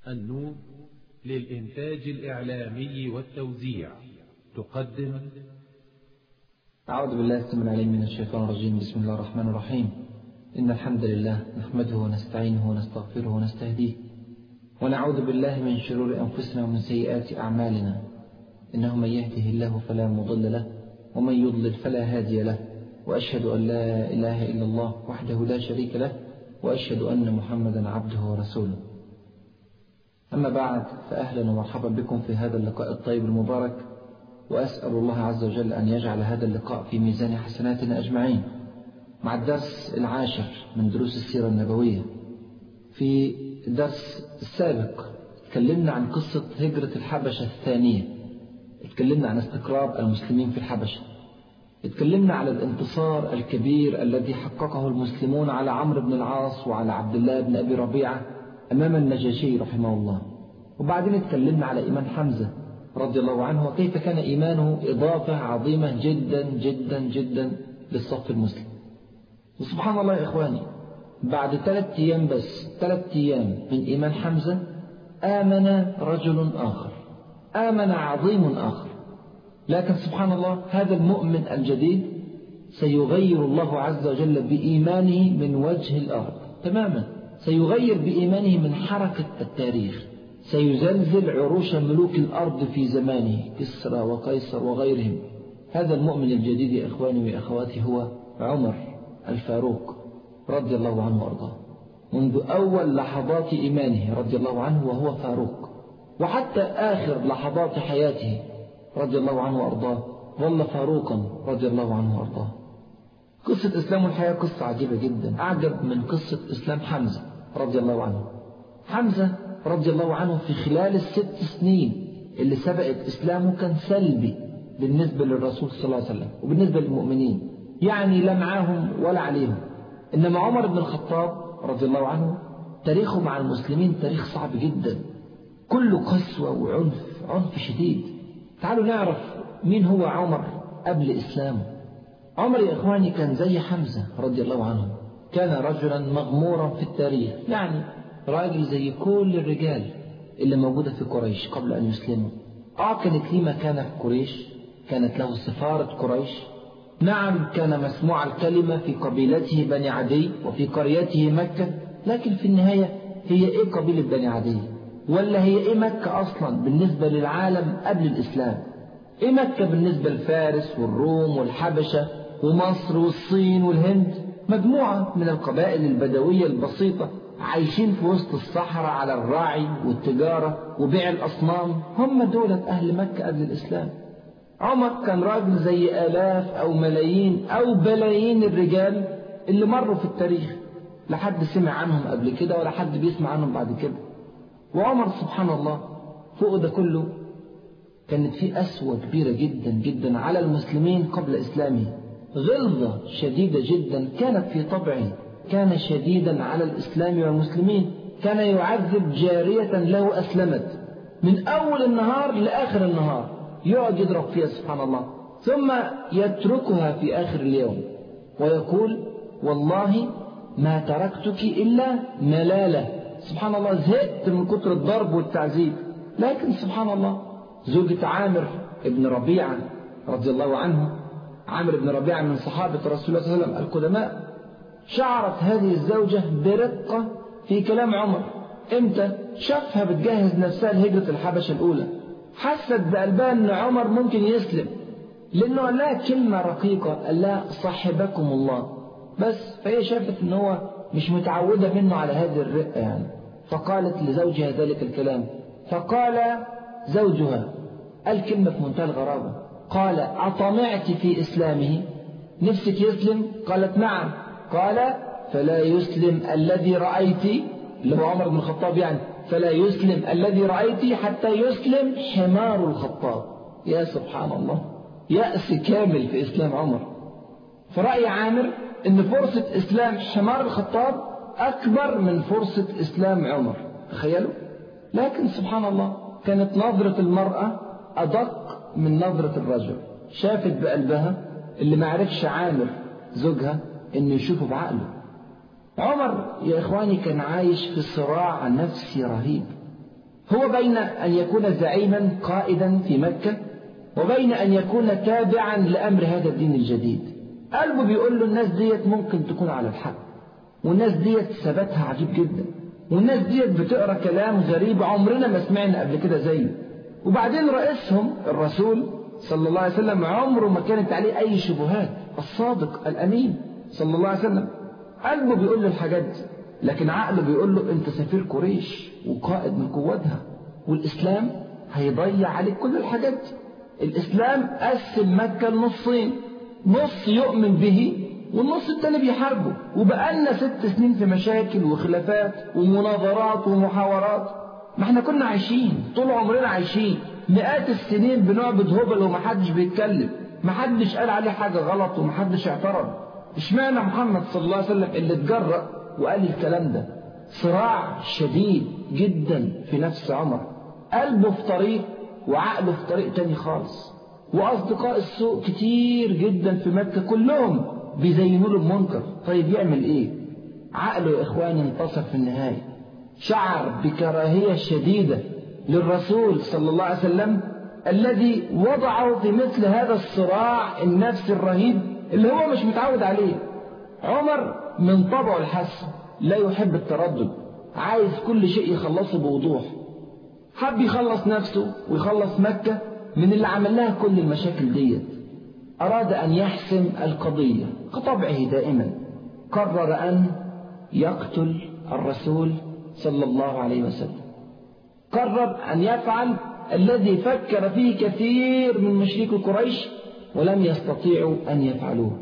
النور للإنتاج الإعلامي والتوزيع تقدم أعوذ بالله السميع العليم من الشيطان الرجيم بسم الله الرحمن الرحيم إن الحمد لله نحمده ونستعينه ونستغفره ونستهديه ونعوذ بالله من شرور أنفسنا ومن سيئات أعمالنا إنه من يهده الله فلا مضل له ومن يضلل فلا هادي له وأشهد أن لا إله إلا الله وحده لا شريك له وأشهد أن محمدا عبده ورسوله أما بعد فأهلا ومرحبا بكم في هذا اللقاء الطيب المبارك وأسأل الله عز وجل أن يجعل هذا اللقاء في ميزان حسناتنا أجمعين مع الدرس العاشر من دروس السيرة النبوية في الدرس السابق تكلمنا عن قصة هجرة الحبشة الثانية اتكلمنا عن استقرار المسلمين في الحبشة اتكلمنا على الانتصار الكبير الذي حققه المسلمون على عمرو بن العاص وعلى عبد الله بن أبي ربيعة أمام النجاشي رحمه الله وبعدين اتكلمنا على إيمان حمزة رضي الله عنه وكيف كان إيمانه إضافة عظيمة جدا جدا جدا للصف المسلم وسبحان الله يا إخواني بعد ثلاثة أيام بس ثلاثة أيام من إيمان حمزة آمن رجل آخر آمن عظيم آخر لكن سبحان الله هذا المؤمن الجديد سيغير الله عز وجل بإيمانه من وجه الأرض تماما سيغير بإيمانه من حركة التاريخ سيزلزل عروش ملوك الأرض في زمانه كسرى وقيصر وغيرهم هذا المؤمن الجديد يا إخواني وأخواتي هو عمر الفاروق رضي الله عنه وأرضاه منذ أول لحظات إيمانه رضي الله عنه وهو فاروق وحتى آخر لحظات حياته رضي الله عنه وأرضاه ظل فاروقا رضي الله عنه وأرضاه قصة إسلام الحياة قصة عجيبة جدا أعجب من قصة إسلام حمزة رضي الله عنه حمزة رضي الله عنه في خلال الست سنين اللي سبقت إسلامه كان سلبي بالنسبة للرسول صلى الله عليه وسلم وبالنسبة للمؤمنين يعني لا معاهم ولا عليهم إنما عمر بن الخطاب رضي الله عنه تاريخه مع المسلمين تاريخ صعب جدا كله قسوة وعنف عنف شديد تعالوا نعرف مين هو عمر قبل إسلامه عمر يا إخواني كان زي حمزة رضي الله عنه كان رجلا مغمورا في التاريخ يعني راجل زي كل الرجال اللي موجودة في قريش قبل أن يسلموا آه كانت ليه مكانة في قريش كانت له سفارة قريش نعم كان مسموع الكلمة في قبيلته بني عدي وفي قريته مكة لكن في النهاية هي إيه قبيلة بني عدي ولا هي إيه مكة أصلا بالنسبة للعالم قبل الإسلام إيه مكة بالنسبة لفارس والروم والحبشة ومصر والصين والهند مجموعة من القبائل البدوية البسيطة عايشين في وسط الصحراء على الراعي والتجارة وبيع الأصنام هم دولة أهل مكة قبل الإسلام عمر كان راجل زي آلاف أو ملايين أو بلايين الرجال اللي مروا في التاريخ لا حد سمع عنهم قبل كده ولا حد بيسمع عنهم بعد كده وعمر سبحان الله فوق ده كله كانت في قسوة كبيرة جدا جدا على المسلمين قبل إسلامه غلظة شديدة جدا كانت في طبعه كان شديدا على الإسلام والمسلمين كان يعذب جارية له أسلمت من أول النهار لآخر النهار يقعد يضرب فيها سبحان الله ثم يتركها في آخر اليوم ويقول والله ما تركتك إلا ملالة سبحان الله زهقت من كتر الضرب والتعذيب لكن سبحان الله زوجة عامر ابن ربيعة رضي الله عنه عامر بن ربيعة من صحابة رسول الله صلى الله عليه وسلم القدماء شعرت هذه الزوجة برقة في كلام عمر امتى شافها بتجهز نفسها لهجرة الحبشة الأولى حست بقلبها ان عمر ممكن يسلم لانه قال لها كلمة رقيقة قال لها صاحبكم الله بس فهي شافت ان هو مش متعودة منه على هذه الرقة يعني فقالت لزوجها ذلك الكلام فقال زوجها قال كلمة في منتهى الغرابة قال أطمعت في إسلامه نفسك يسلم قالت نعم قال فلا يسلم الذي رأيت اللي هو عمر بن الخطاب يعني فلا يسلم الذي رأيت حتى يسلم حمار الخطاب يا سبحان الله يأس كامل في إسلام عمر فرأي عامر أن فرصة إسلام حمار الخطاب أكبر من فرصة إسلام عمر تخيلوا لكن سبحان الله كانت نظرة المرأة أدق من نظرة الرجل شافت بقلبها اللي ما عرفش عامر زوجها انه يشوفه بعقله عمر يا اخواني كان عايش في صراع نفسي رهيب هو بين أن يكون زعيما قائدا في مكة وبين أن يكون تابعا لأمر هذا الدين الجديد قلبه بيقول له الناس ديت ممكن تكون على الحق والناس ديت ثباتها عجيب جدا والناس ديت بتقرا كلام غريب عمرنا ما سمعنا قبل كده زيه وبعدين رئيسهم الرسول صلى الله عليه وسلم عمره ما كانت عليه أي شبهات الصادق الأمين صلى الله عليه وسلم قلبه بيقول له الحاجات دي لكن عقله بيقول له أنت سفير قريش وقائد من قوتها والإسلام هيضيع عليك كل الحاجات دي الإسلام قسم مكة لنصين نص يؤمن به والنص التاني بيحاربه وبقالنا ست سنين في مشاكل وخلافات ومناظرات ومحاورات ما احنا كنا عايشين طول عمرنا عايشين مئات السنين بنعبد هبل ومحدش بيتكلم محدش قال عليه حاجة غلط ومحدش اعترض اشمعنى محمد صلى الله عليه وسلم اللي اتجرأ وقال الكلام ده صراع شديد جدا في نفس عمر قلبه في طريق وعقله في طريق تاني خالص وأصدقاء السوء كتير جدا في مكة كلهم بيزينوا له المنكر طيب يعمل ايه عقله يا اخواني انتصر في النهاية شعر بكراهية شديدة للرسول صلى الله عليه وسلم الذي وضعه في مثل هذا الصراع النفسي الرهيب اللي هو مش متعود عليه عمر من طبعه الحسن لا يحب التردد عايز كل شيء يخلصه بوضوح حب يخلص نفسه ويخلص مكة من اللي عمل لها كل المشاكل ديت أراد أن يحسم القضية كطبعه دائما قرر أن يقتل الرسول صلى الله عليه وسلم قرر أن يفعل الذي فكر فيه كثير من مشركي قريش ولم يستطيعوا أن يفعلوه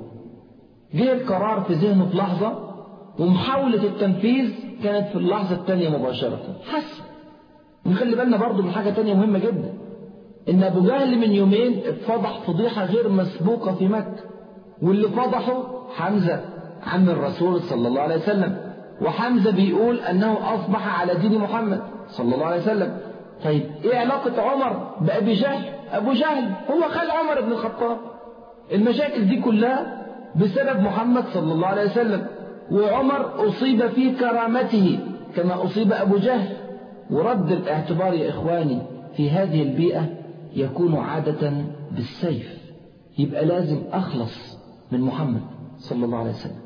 جه القرار في ذهنه في لحظة ومحاولة التنفيذ كانت في اللحظة الثانية مباشرة حسب ونخلي بالنا برضه من حاجة تانية مهمة جدا إن أبو جهل من يومين اتفضح فضيحة غير مسبوقة في مكة واللي فضحه حمزة عم الرسول صلى الله عليه وسلم وحمزة بيقول أنه أصبح على دين محمد صلى الله عليه وسلم طيب إيه علاقة عمر بأبي جهل أبو جهل هو خال عمر بن الخطاب المشاكل دي كلها بسبب محمد صلى الله عليه وسلم وعمر أصيب في كرامته كما أصيب أبو جهل ورد الاعتبار يا إخواني في هذه البيئة يكون عادة بالسيف يبقى لازم أخلص من محمد صلى الله عليه وسلم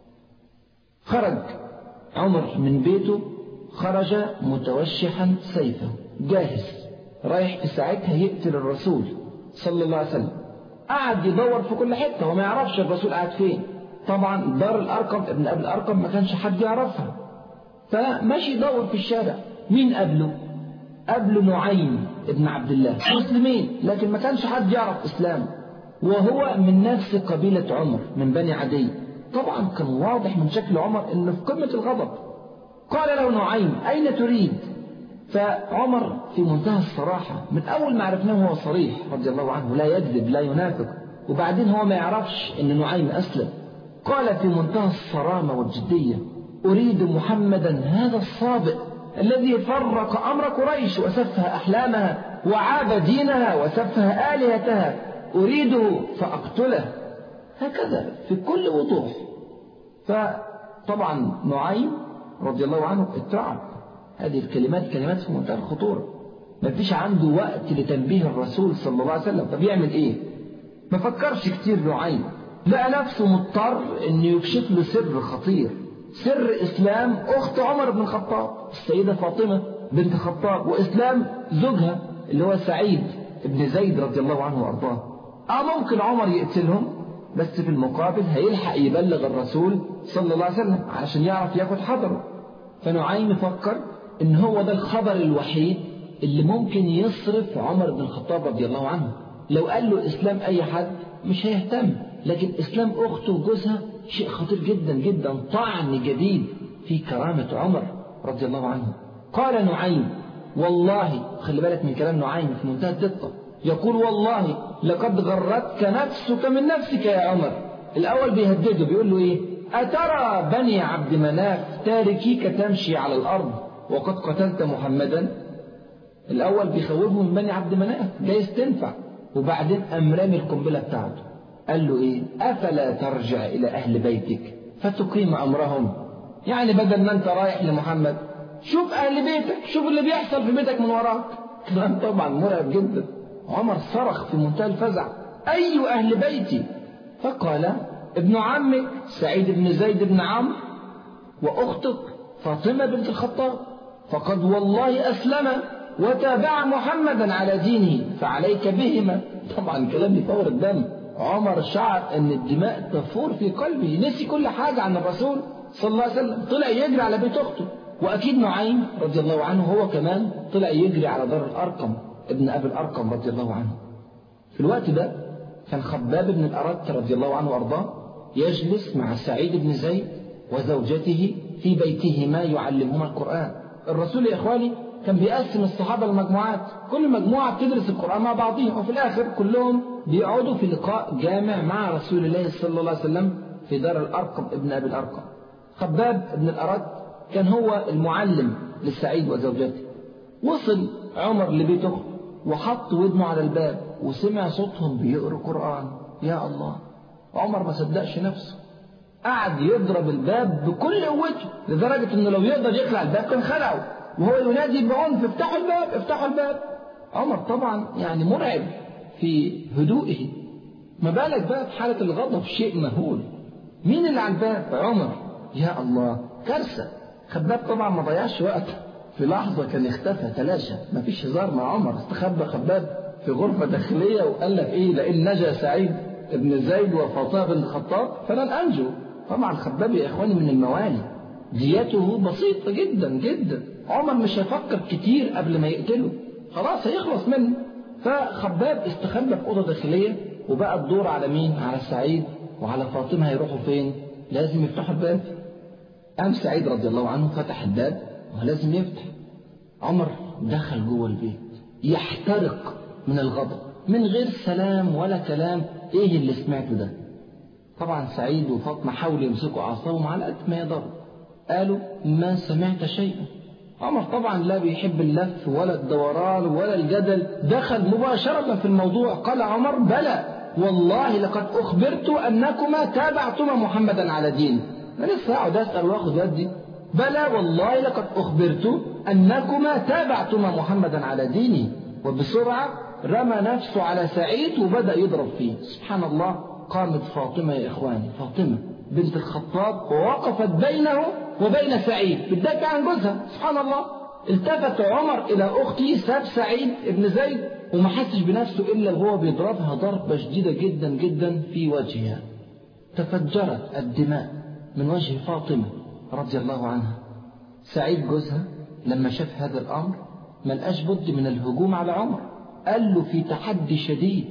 خرج عمر من بيته خرج متوشحا سيفه جاهز رايح في ساعتها يقتل الرسول صلى الله عليه وسلم قعد يدور في كل حته وما يعرفش الرسول قاعد فين طبعا دار الارقم ابن ابي الارقم ما كانش حد يعرفها فماشي يدور في الشارع مين قبله قبل نعيم ابن عبد الله مسلمين لكن ما كانش حد يعرف اسلام وهو من نفس قبيلة عمر من بني عدي طبعا كان واضح من شكل عمر انه في قمة الغضب قال له نعيم اين تريد فعمر في منتهى الصراحة من اول ما عرفناه هو صريح رضي الله عنه لا يكذب لا ينافق وبعدين هو ما يعرفش ان نعيم اسلم قال في منتهى الصرامة والجدية اريد محمدا هذا الصابئ الذي فرق أمر قريش وسفه أحلامها وعاب دينها وسفه آلهتها أريده فأقتله هكذا في كل وضوح فطبعا نعيم رضي الله عنه اترعب هذه الكلمات كلمات في منتهى الخطورة ما فيش عنده وقت لتنبيه الرسول صلى الله عليه وسلم طب يعمل ايه ما فكرش كتير نعيم لقى نفسه مضطر انه يكشف له سر خطير سر إسلام أخت عمر بن الخطاب السيدة فاطمة بنت الخطاب وإسلام زوجها اللي هو سعيد بن زيد رضي الله عنه وأرضاه آه ممكن عمر يقتلهم بس في المقابل هيلحق يبلغ الرسول صلى الله عليه وسلم عشان يعرف ياخد حذره فنعيم فكر إن هو ده الخبر الوحيد اللي ممكن يصرف عمر بن الخطاب رضي الله عنه لو قال له إسلام أي حد مش هيهتم لكن إسلام أخته وجوزها شيء خطير جدا جدا طعن جديد في كرامة عمر رضي الله عنه قال نعيم والله خلي بالك من كلام نعيم في منتهى الدقة يقول والله لقد غرتك نفسك من نفسك يا عمر الأول بيهدده بيقول له إيه أترى بني عبد مناف تاركيك تمشي على الأرض وقد قتلت محمدا الأول بيخوفه من بني عبد مناف جايز تنفع وبعدين قام رامي القنبلة بتاعته قال له ايه افلا ترجع الى اهل بيتك فتقيم امرهم يعني بدل ما انت رايح لمحمد شوف أهل بيتك شوف اللي بيحصل في بيتك من وراك كلام طبعا مرعب جدا عمر صرخ في منتهى الفزع أي أهل بيتي فقال ابن عمك سعيد بن زيد بن عمرو وأختك فاطمة بنت الخطاب فقد والله أسلم وتابع محمدا على دينه فعليك بهما طبعا كلام يفور الدم عمر شعر أن الدماء تفور في قلبه نسي كل حاجة عن الرسول صلى الله عليه وسلم طلع يجري على بيت أخته وأكيد نعيم رضي الله عنه هو كمان طلع يجري على دار الأرقم ابن أبي الأرقم رضي الله عنه في الوقت ده كان خباب بن الأرت رضي الله عنه وأرضاه يجلس مع سعيد بن زيد وزوجته في بيتهما يعلمهما القرآن الرسول يا إخواني كان بيقسم الصحابة لمجموعات كل مجموعة بتدرس القرآن مع بعضهم وفي الآخر كلهم بيقعدوا في لقاء جامع مع رسول الله صلى الله عليه وسلم في دار الأرقم ابن أبي الأرقم خباب بن الأرد كان هو المعلم للسعيد وزوجته وصل عمر لبيت أخته وحط ودنه على الباب وسمع صوتهم بيقروا قرآن يا الله عمر ما صدقش نفسه قعد يضرب الباب بكل قوته لدرجة انه لو يقدر يخلع الباب كان خلعه وهو ينادي بعنف افتحوا الباب افتحوا الباب عمر طبعا يعني مرعب في هدوئه ما بالك بقى في حالة الغضب شيء مهول مين اللي على الباب عمر يا الله كارثة خباب طبعا ما ضيعش وقت في لحظة كان اختفى تلاشى ما فيش هزار مع عمر استخبى خباب في غرفة داخلية وقال لك ايه لئن نجا سعيد ابن زيد وفاطمة بن الخطاب فلن أنجو طبعا خباب يا إخواني من الموالي ديته بسيطة جدا جدا عمر مش هيفكر كتير قبل ما يقتله خلاص هيخلص منه فخباب استخبى في أوضة داخلية وبقى الدور على مين؟ على سعيد وعلى فاطمة هيروحوا فين؟ لازم يفتحوا الباب قام سعيد رضي الله عنه فتح الباب ولازم يفتح عمر دخل جوه البيت يحترق من الغضب من غير سلام ولا كلام ايه اللي سمعته ده طبعا سعيد وفاطمة حاولوا يمسكوا أعصابهم على قد ما يقدروا قالوا ما سمعت شيئا عمر طبعا لا بيحب اللف ولا الدوران ولا الجدل دخل مباشرة في الموضوع قال عمر بلى والله لقد أخبرت أنكما تابعتما محمدا على دين أنا لسه أقعد أسأل وآخد ودي بلى والله لقد أخبرت أنكما تابعتما محمدا على ديني وبسرعة رمى نفسه على سعيد وبدأ يضرب فيه سبحان الله قامت فاطمة يا إخواني فاطمة بنت الخطاب ووقفت بينه وبين سعيد بتدافع عن جوزها سبحان الله التفت عمر إلى أخته ساب سعيد ابن زيد وما حسش بنفسه إلا وهو بيضربها ضربة شديدة جدا جدا في وجهها تفجرت الدماء من وجه فاطمة رضي الله عنها سعيد جوزها لما شاف هذا الأمر ملقاش بد من الهجوم على عمر قال له في تحدي شديد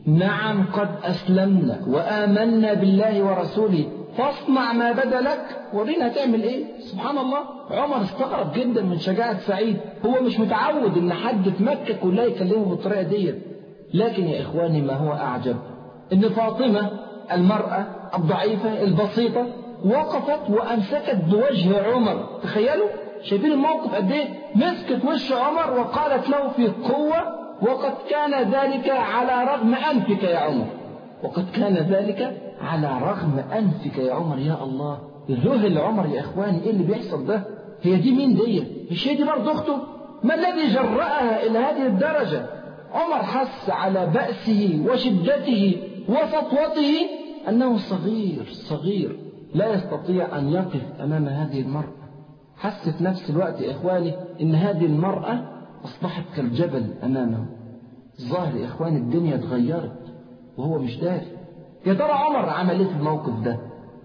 نعم قد أسلمنا وآمنا بالله ورسوله فاصنع ما بدا لك ورينا هتعمل ايه سبحان الله عمر استغرب جدا من شجاعة سعيد هو مش متعود ان حد في مكة كلها يكلمه بالطريقة دي لكن يا اخواني ما هو اعجب ان فاطمة المرأة الضعيفة البسيطة وقفت وامسكت بوجه عمر تخيلوا شايفين الموقف قد ايه مسكت وش عمر وقالت له في قوة وقد كان ذلك على رغم أنفك يا عمر وقد كان ذلك على رغم أنفك يا عمر يا الله ذهل عمر يا إخواني إيه اللي بيحصل ده هي دي مين دي مش هي دي برضه أخته ما الذي جرأها إلى هذه الدرجة عمر حس على بأسه وشدته وسطوته أنه صغير صغير لا يستطيع أن يقف أمام هذه المرأة حس في نفس الوقت يا إخواني إن هذه المرأة أصبحت كالجبل أمامه الظاهر يا إخواني الدنيا اتغيرت وهو مش داري يا ترى عمر عمل ايه في الموقف ده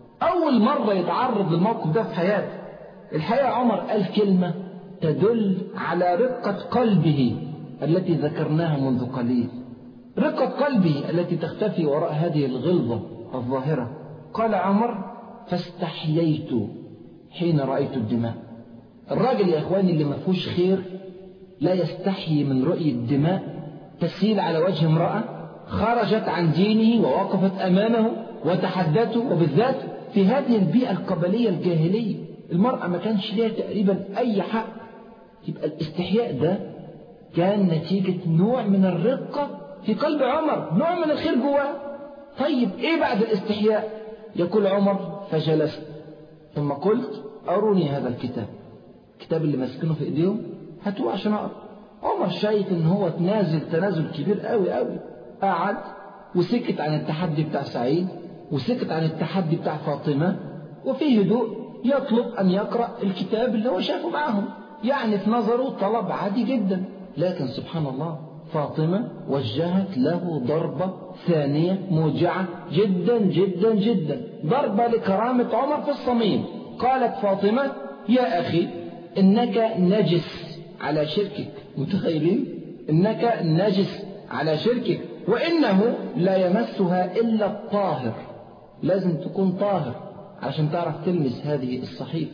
أول مرة يتعرض للموقف ده في حياته الحقيقة عمر قال كلمة تدل على رقة قلبه التي ذكرناها منذ قليل رقة قلبه التي تختفي وراء هذه الغلظة الظاهرة قال عمر فاستحييت حين رأيت الدماء الراجل يا إخواني اللي ما فيهوش خير لا يستحيي من رؤية الدماء تسيل على وجه امرأة خرجت عن دينه ووقفت أمامه وتحدته وبالذات في هذه البيئة القبلية الجاهلية المرأة ما كانش ليها تقريبا أي حق يبقى الاستحياء ده كان نتيجة نوع من الرقة في قلب عمر نوع من الخير جواه طيب ايه بعد الاستحياء يقول عمر فجلست ثم قلت أروني هذا الكتاب الكتاب اللي ماسكينه في ايديهم هاتوه عشان اقرا عمر شايف ان هو تنازل تنازل كبير قوي قوي قعد وسكت عن التحدي بتاع سعيد وسكت عن التحدي بتاع فاطمه وفي هدوء يطلب ان يقرا الكتاب اللي هو شافه معهم يعني في نظره طلب عادي جدا لكن سبحان الله فاطمة وجهت له ضربة ثانية موجعة جدا جدا جدا ضربة لكرامة عمر في الصميم قالت فاطمة يا أخي إنك نجس على شركك متخيلين إنك نجس على شركك وإنه لا يمسها إلا الطاهر لازم تكون طاهر عشان تعرف تلمس هذه الصحيفة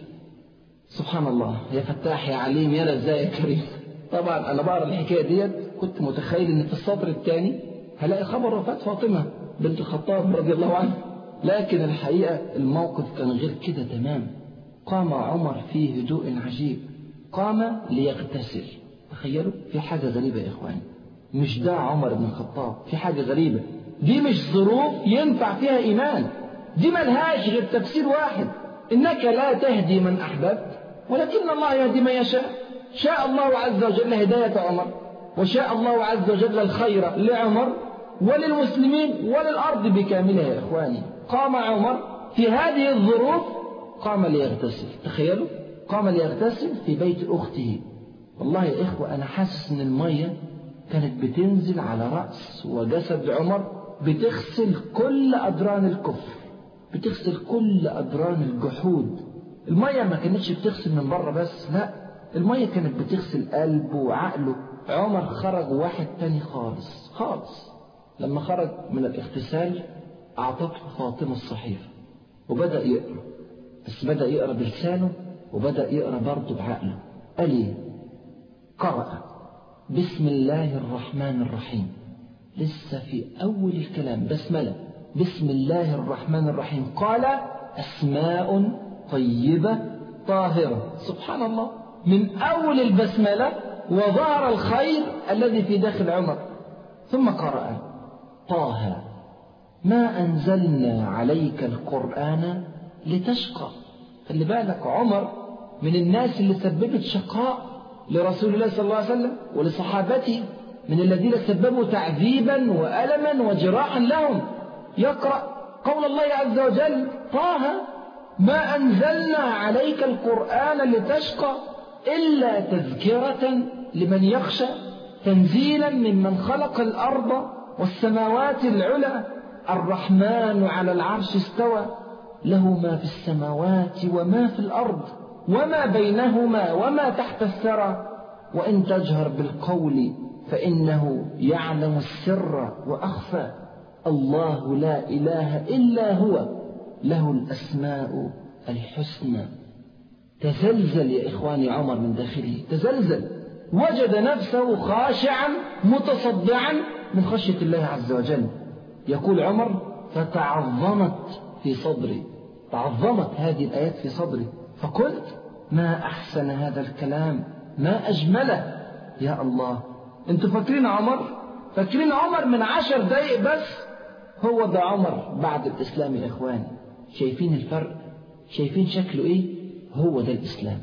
سبحان الله يا فتاح يا عليم يا ازاي يا كريم طبعا انا بقرا الحكايه ديت كنت متخيل ان في السطر الثاني هلاقي خبر وفاه فاطمه بنت الخطاب رضي الله عنها لكن الحقيقه الموقف كان غير كده تمام قام عمر في هدوء عجيب قام ليغتسل تخيلوا في حاجه غريبه يا اخواني مش ده عمر بن الخطاب في حاجه غريبه دي مش ظروف ينفع فيها ايمان دي ملهاش غير تفسير واحد انك لا تهدي من احببت ولكن الله يهدي من يشاء شاء الله عز وجل هداية عمر وشاء الله عز وجل الخير لعمر وللمسلمين وللأرض بكاملها يا إخواني قام عمر في هذه الظروف قام ليغتسل تخيلوا قام ليغتسل في بيت أخته والله يا إخوة أنا حاسس إن المية كانت بتنزل على رأس وجسد عمر بتغسل كل أدران الكفر بتغسل كل أدران الجحود المية ما كانتش بتغسل من بره بس لا المية كانت بتغسل قلبه وعقله عمر خرج واحد تاني خالص خالص لما خرج من الاغتسال أعطته فاطمة الصحيفة وبدأ يقرأ بس بدأ يقرأ بلسانه وبدأ يقرأ برضه بعقله قال إيه؟ قرأ بسم الله الرحمن الرحيم لسه في أول الكلام بسملة بسم الله الرحمن الرحيم قال أسماء طيبة طاهرة سبحان الله من أول البسملة وظهر الخير الذي في داخل عمر ثم قرأ طه ما أنزلنا عليك القرآن لتشقى خلي بالك عمر من الناس اللي سببت شقاء لرسول الله صلى الله عليه وسلم ولصحابته من الذين سببوا تعذيبا وألما وجراحا لهم يقرأ قول الله عز وجل طه ما أنزلنا عليك القرآن لتشقى إلا تذكرة لمن يخشى تنزيلا ممن خلق الأرض والسماوات العلى الرحمن على العرش استوى له ما في السماوات وما في الأرض وما بينهما وما تحت الثرى وإن تجهر بالقول فإنه يعلم السر وأخفى الله لا إله إلا هو له الأسماء الحسنى تزلزل يا إخواني عمر من داخله تزلزل وجد نفسه خاشعا متصدعا من خشية الله عز وجل يقول عمر فتعظمت في صدري تعظمت هذه الآيات في صدري فقلت ما أحسن هذا الكلام ما أجمله يا الله انتوا فاكرين عمر فاكرين عمر من عشر دقايق بس هو ده عمر بعد الإسلام يا إخواني شايفين الفرق شايفين شكله إيه هو ده الإسلام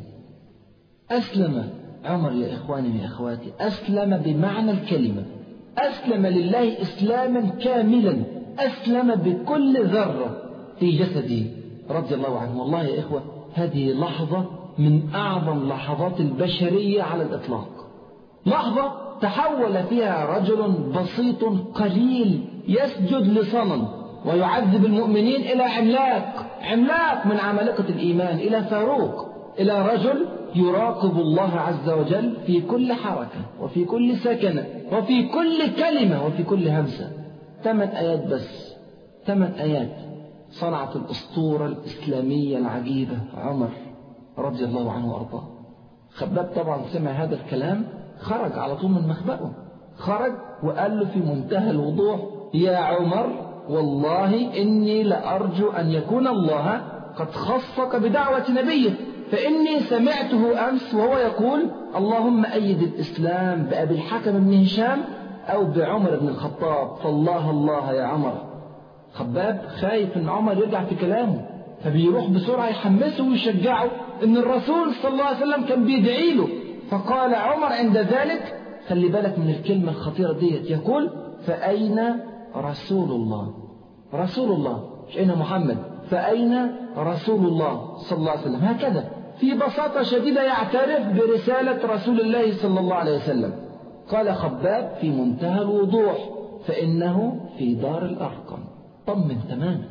أسلم عمر يا إخواني يا أخواتي أسلم بمعنى الكلمة أسلم لله إسلاما كاملا أسلم بكل ذرة في جسده رضي الله عنه والله يا إخوة هذه لحظة من أعظم لحظات البشرية على الإطلاق لحظة تحول فيها رجل بسيط قليل يسجد لصنم ويعذب المؤمنين إلى عملاق عملاق من عمالقة الإيمان إلى فاروق إلى رجل يراقب الله عز وجل في كل حركة وفي كل سكنة وفي كل كلمة وفي كل همسة ثمان آيات بس ثمان آيات صنعت الأسطورة الإسلامية العجيبة عمر رضي الله عنه وأرضاه خباب طبعا سمع هذا الكلام خرج على طول من مخبأه خرج وقال له في منتهى الوضوح يا عمر والله إني لأرجو أن يكون الله قد خصك بدعوة نبيه فإني سمعته أمس وهو يقول اللهم أيد الإسلام بأبي الحكم بن هشام أو بعمر بن الخطاب فالله الله يا عمر خباب خايف ان عمر يرجع في كلامه فبيروح بسرعة يحمسه ويشجعه إن الرسول صلى الله عليه وسلم كان بيدعي له فقال عمر عند ذلك خلي بالك من الكلمة الخطيرة ديت يقول فأين رسول الله رسول الله مش أين محمد فأين رسول الله صلى الله عليه وسلم هكذا في بساطة شديدة يعترف برسالة رسول الله صلى الله عليه وسلم قال خباب في منتهى الوضوح فإنه في دار الأرقم طمن تماما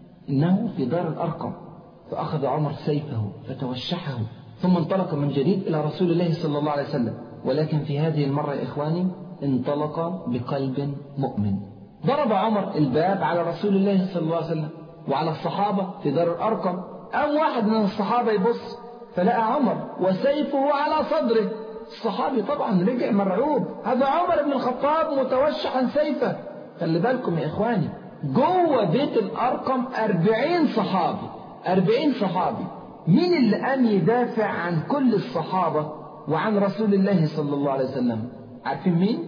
إنه في دار الأرقم فأخذ عمر سيفه فتوشحه ثم انطلق من جديد إلى رسول الله صلى الله عليه وسلم ولكن في هذه المرة يا إخواني انطلق بقلب مؤمن ضرب عمر الباب على رسول الله صلى الله عليه وسلم وعلى الصحابة في دار الأرقم أم واحد من الصحابة يبص فلقى عمر وسيفه على صدره الصحابي طبعا رجع مرعوب هذا عمر بن الخطاب متوشحا سيفه خلي بالكم يا إخواني جوه بيت الأرقم أربعين صحابي أربعين صحابي مين اللي قام يدافع عن كل الصحابة وعن رسول الله صلى الله عليه وسلم عارفين مين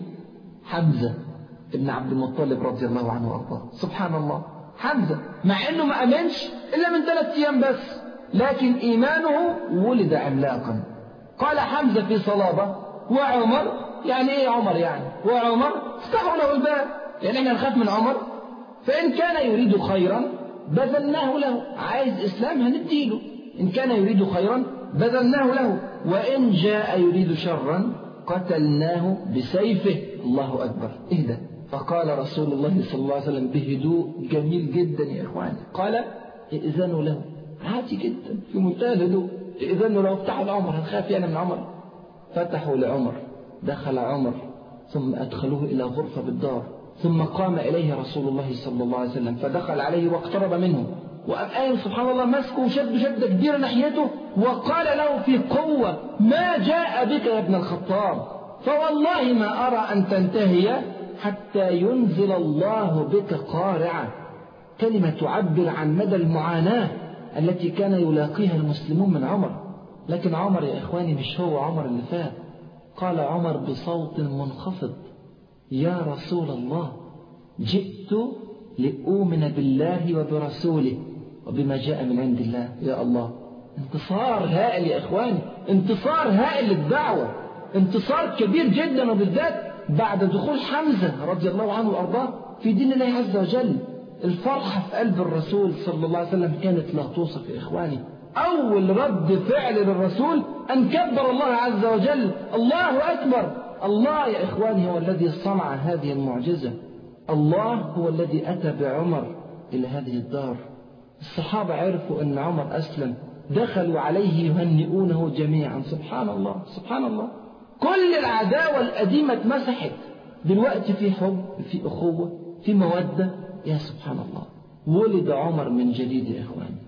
حمزة ابن عبد المطلب رضي الله عنه وارضاه سبحان الله حمزة مع انه ما امنش الا من ثلاث ايام بس لكن ايمانه ولد عملاقا قال حمزة في صلابة وعمر يعني ايه عمر يعني وعمر افتحوا له الباب لان احنا نخاف من عمر فان كان يريد خيرا بذلناه له عايز اسلام هنديله ان كان يريد خيرا بذلناه له وان جاء يريد شرا قتلناه بسيفه الله اكبر اهدى فقال رسول الله صلى الله عليه وسلم بهدوء جميل جدا يا اخواني قال ائذنوا له عادي جدا في منتهى الهدوء ائذنوا له افتحوا لعمر هنخاف يعني من عمر فتحوا لعمر دخل عمر ثم ادخلوه الى غرفه بالدار ثم قام اليه رسول الله صلى الله عليه وسلم فدخل عليه واقترب منه وقام قايم سبحان الله مسكه وشد شده كبيره ناحيته وقال له في قوه ما جاء بك يا ابن الخطاب فوالله ما ارى ان تنتهي حتى ينزل الله بك قارعة كلمة تعبر عن مدى المعاناة التي كان يلاقيها المسلمون من عمر لكن عمر يا إخواني مش هو عمر اللي فات قال عمر بصوت منخفض يا رسول الله جئت لأؤمن بالله وبرسوله وبما جاء من عند الله يا الله انتصار هائل يا إخواني انتصار هائل للدعوة انتصار كبير جدا وبالذات بعد دخول حمزة رضي الله عنه وأرضاه في دين الله عز وجل الفرحة في قلب الرسول صلى الله عليه وسلم كانت لا توصف يا إخواني أول رد فعل للرسول أن كبر الله عز وجل الله أكبر الله يا إخواني هو الذي صنع هذه المعجزة الله هو الذي أتى بعمر إلى هذه الدار الصحابة عرفوا أن عمر أسلم دخلوا عليه يهنئونه جميعا سبحان الله سبحان الله كل العداوة القديمة اتمسحت دلوقتي في حب في أخوة في مودة يا سبحان الله ولد عمر من جديد يا إخواني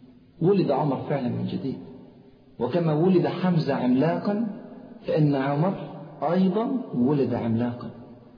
ولد عمر فعلا من جديد وكما ولد حمزة عملاقا فإن عمر أيضا ولد عملاقا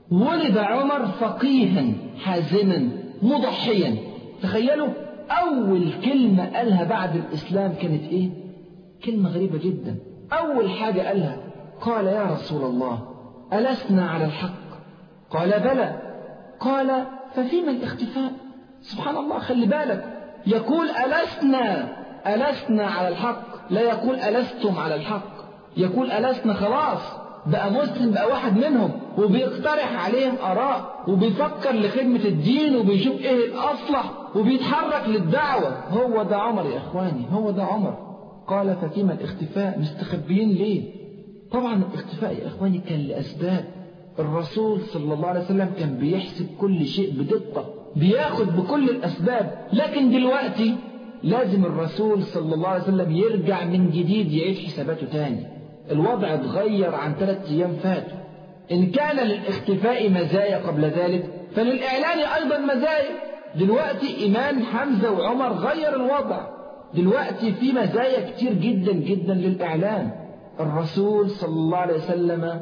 ولد عمر فقيها حازما مضحيا تخيلوا أول كلمة قالها بعد الإسلام كانت إيه كلمة غريبة جدا أول حاجة قالها قال يا رسول الله ألسنا على الحق قال بلى قال ففيما الاختفاء سبحان الله خلي بالك يقول ألسنا ألسنا على الحق لا يقول ألستم على الحق يقول ألسنا خلاص بقى مسلم بقى واحد منهم وبيقترح عليهم آراء وبيفكر لخدمة الدين وبيشوف إيه الأصلح وبيتحرك للدعوة هو ده عمر يا إخواني هو ده عمر قال ففيما الاختفاء مستخبيين ليه طبعا الاختفاء يا إخواني كان لأسباب الرسول صلى الله عليه وسلم كان بيحسب كل شيء بدقة بياخد بكل الأسباب لكن دلوقتي لازم الرسول صلى الله عليه وسلم يرجع من جديد يعيد حساباته تاني الوضع اتغير عن ثلاثة أيام فاتوا إن كان للاختفاء مزايا قبل ذلك فللإعلان أيضا مزايا دلوقتي إيمان حمزة وعمر غير الوضع دلوقتي في مزايا كتير جدا جدا للإعلان الرسول صلى الله عليه وسلم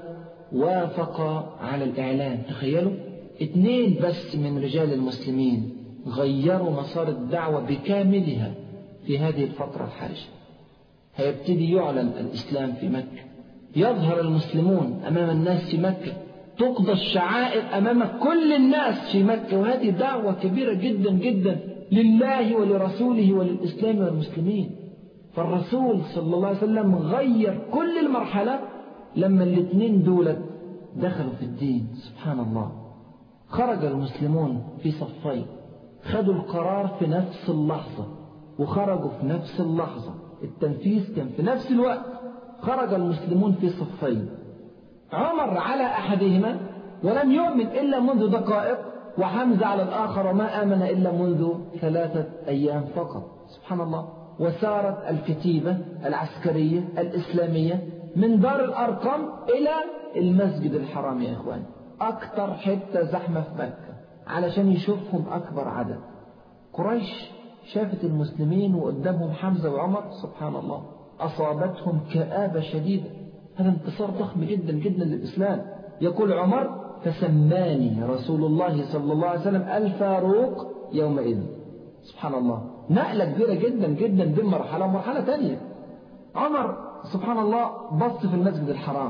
وافق على الإعلان تخيلوا اثنين بس من رجال المسلمين غيروا مسار الدعوة بكاملها في هذه الفترة الحرجة هيبتدي يعلن الإسلام في مكة يظهر المسلمون أمام الناس في مكة تقضى الشعائر أمام كل الناس في مكة وهذه دعوة كبيرة جدا جدا لله ولرسوله وللإسلام والمسلمين فالرسول صلى الله عليه وسلم غير كل المرحلة لما الاثنين دولت دخلوا في الدين سبحان الله خرج المسلمون في صفين خدوا القرار في نفس اللحظة وخرجوا في نفس اللحظة التنفيذ كان في نفس الوقت خرج المسلمون في صفين عمر على أحدهما ولم يؤمن إلا منذ دقائق وحمزة على الآخر وما آمن إلا منذ ثلاثة أيام فقط سبحان الله وسارت الكتيبة العسكرية الإسلامية من دار الأرقم إلى المسجد الحرام يا إخوان أكثر حتة زحمة في مكة علشان يشوفهم أكبر عدد قريش شافت المسلمين وقدامهم حمزة وعمر سبحان الله أصابتهم كآبة شديدة هذا انتصار ضخم جدا جدا للإسلام يقول عمر فسماني رسول الله صلى الله عليه وسلم الفاروق يومئذ سبحان الله نقلة كبيرة جدا جدا بين مرحلة ومرحلة ثانية عمر سبحان الله بص في المسجد الحرام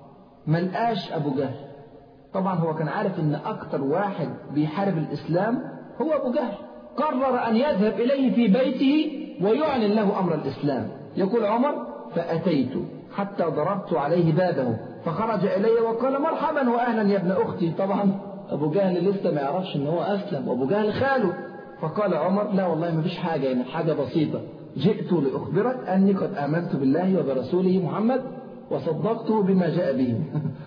ملقاش أبو جهل طبعا هو كان عارف ان اكتر واحد بيحارب الاسلام هو ابو جهل قرر ان يذهب اليه في بيته ويعلن له امر الاسلام يقول عمر فاتيت حتى ضربت عليه بابه فخرج الي وقال مرحبا واهلا يا ابن اختي طبعا ابو جهل لسه ما يعرفش ان هو اسلم وابو جهل خاله فقال عمر لا والله ما فيش حاجه يعني حاجه بسيطه جئت لاخبرك اني قد امنت بالله وبرسوله محمد وصدقته بما جاء به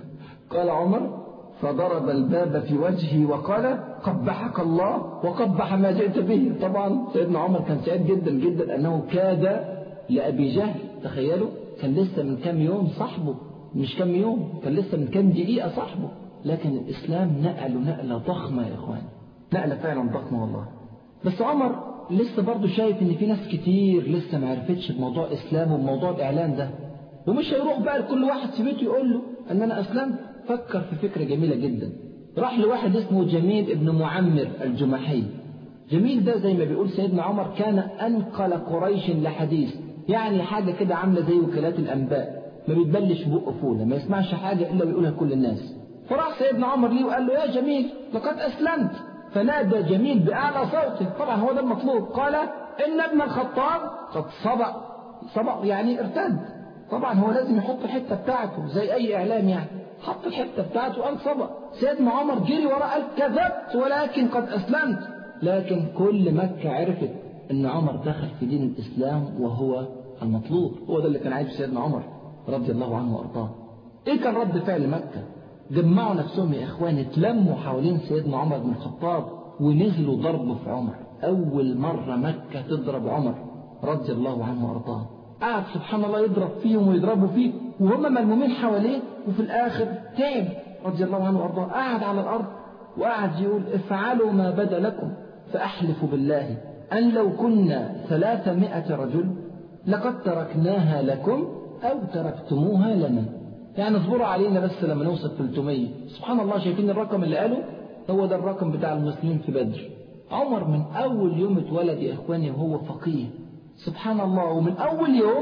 قال عمر فضرب الباب في وجهي وقال قبحك الله وقبح ما جئت به طبعا سيدنا عمر كان سعيد جدا جدا أنه كاد لأبي جهل تخيلوا كان لسه من كام يوم صاحبه مش كام يوم كان لسه من كام دقيقة صاحبه لكن الإسلام نقله نقلة ضخمة يا إخوان نقلة فعلا ضخمة والله بس عمر لسه برضه شايف ان في ناس كتير لسه ما عرفتش بموضوع الاسلام وبموضوع الاعلان ده ومش هيروح بقى لكل واحد في بيته يقول له ان انا اسلمت فكر في فكرة جميلة جدا راح لواحد اسمه جميل ابن معمر الجمحي جميل ده زي ما بيقول سيدنا عمر كان أنقل قريش لحديث يعني حاجة كده عاملة زي وكالات الأنباء ما بيتبلش بقه فولة ما يسمعش حاجة إلا ويقولها كل الناس فراح سيدنا عمر ليه وقال له يا جميل لقد أسلمت فنادى جميل بأعلى صوته طبعا هو ده المطلوب قال إن ابن الخطاب قد صبأ صبأ يعني ارتد طبعا هو لازم يحط الحتة بتاعته زي أي إعلام يعني حط الحته بتاعته قال صبا سيدنا عمر جري وراه قال كذبت ولكن قد اسلمت لكن كل مكه عرفت ان عمر دخل في دين الاسلام وهو المطلوب هو ده اللي كان عايزه سيدنا عمر رضي الله عنه وارضاه ايه كان رد فعل مكه جمعوا نفسهم يا اخوان اتلموا حوالين سيدنا عمر بن الخطاب ونزلوا ضربه في عمر اول مره مكه تضرب عمر رضي الله عنه وارضاه قعد سبحان الله يضرب فيهم ويضربوا فيه وهم ملمومين حواليه وفي الآخر تعب رضي الله عنه وأرضاه قعد على الأرض وقعد يقول افعلوا ما بدا لكم فأحلف بالله أن لو كنا ثلاثمائة رجل لقد تركناها لكم أو تركتموها لنا يعني اصبروا علينا بس لما نوصل 300 سبحان الله شايفين الرقم اللي قاله هو ده الرقم بتاع المسلمين في بدر عمر من أول يوم اتولد يا إخواني وهو فقيه سبحان الله ومن أول يوم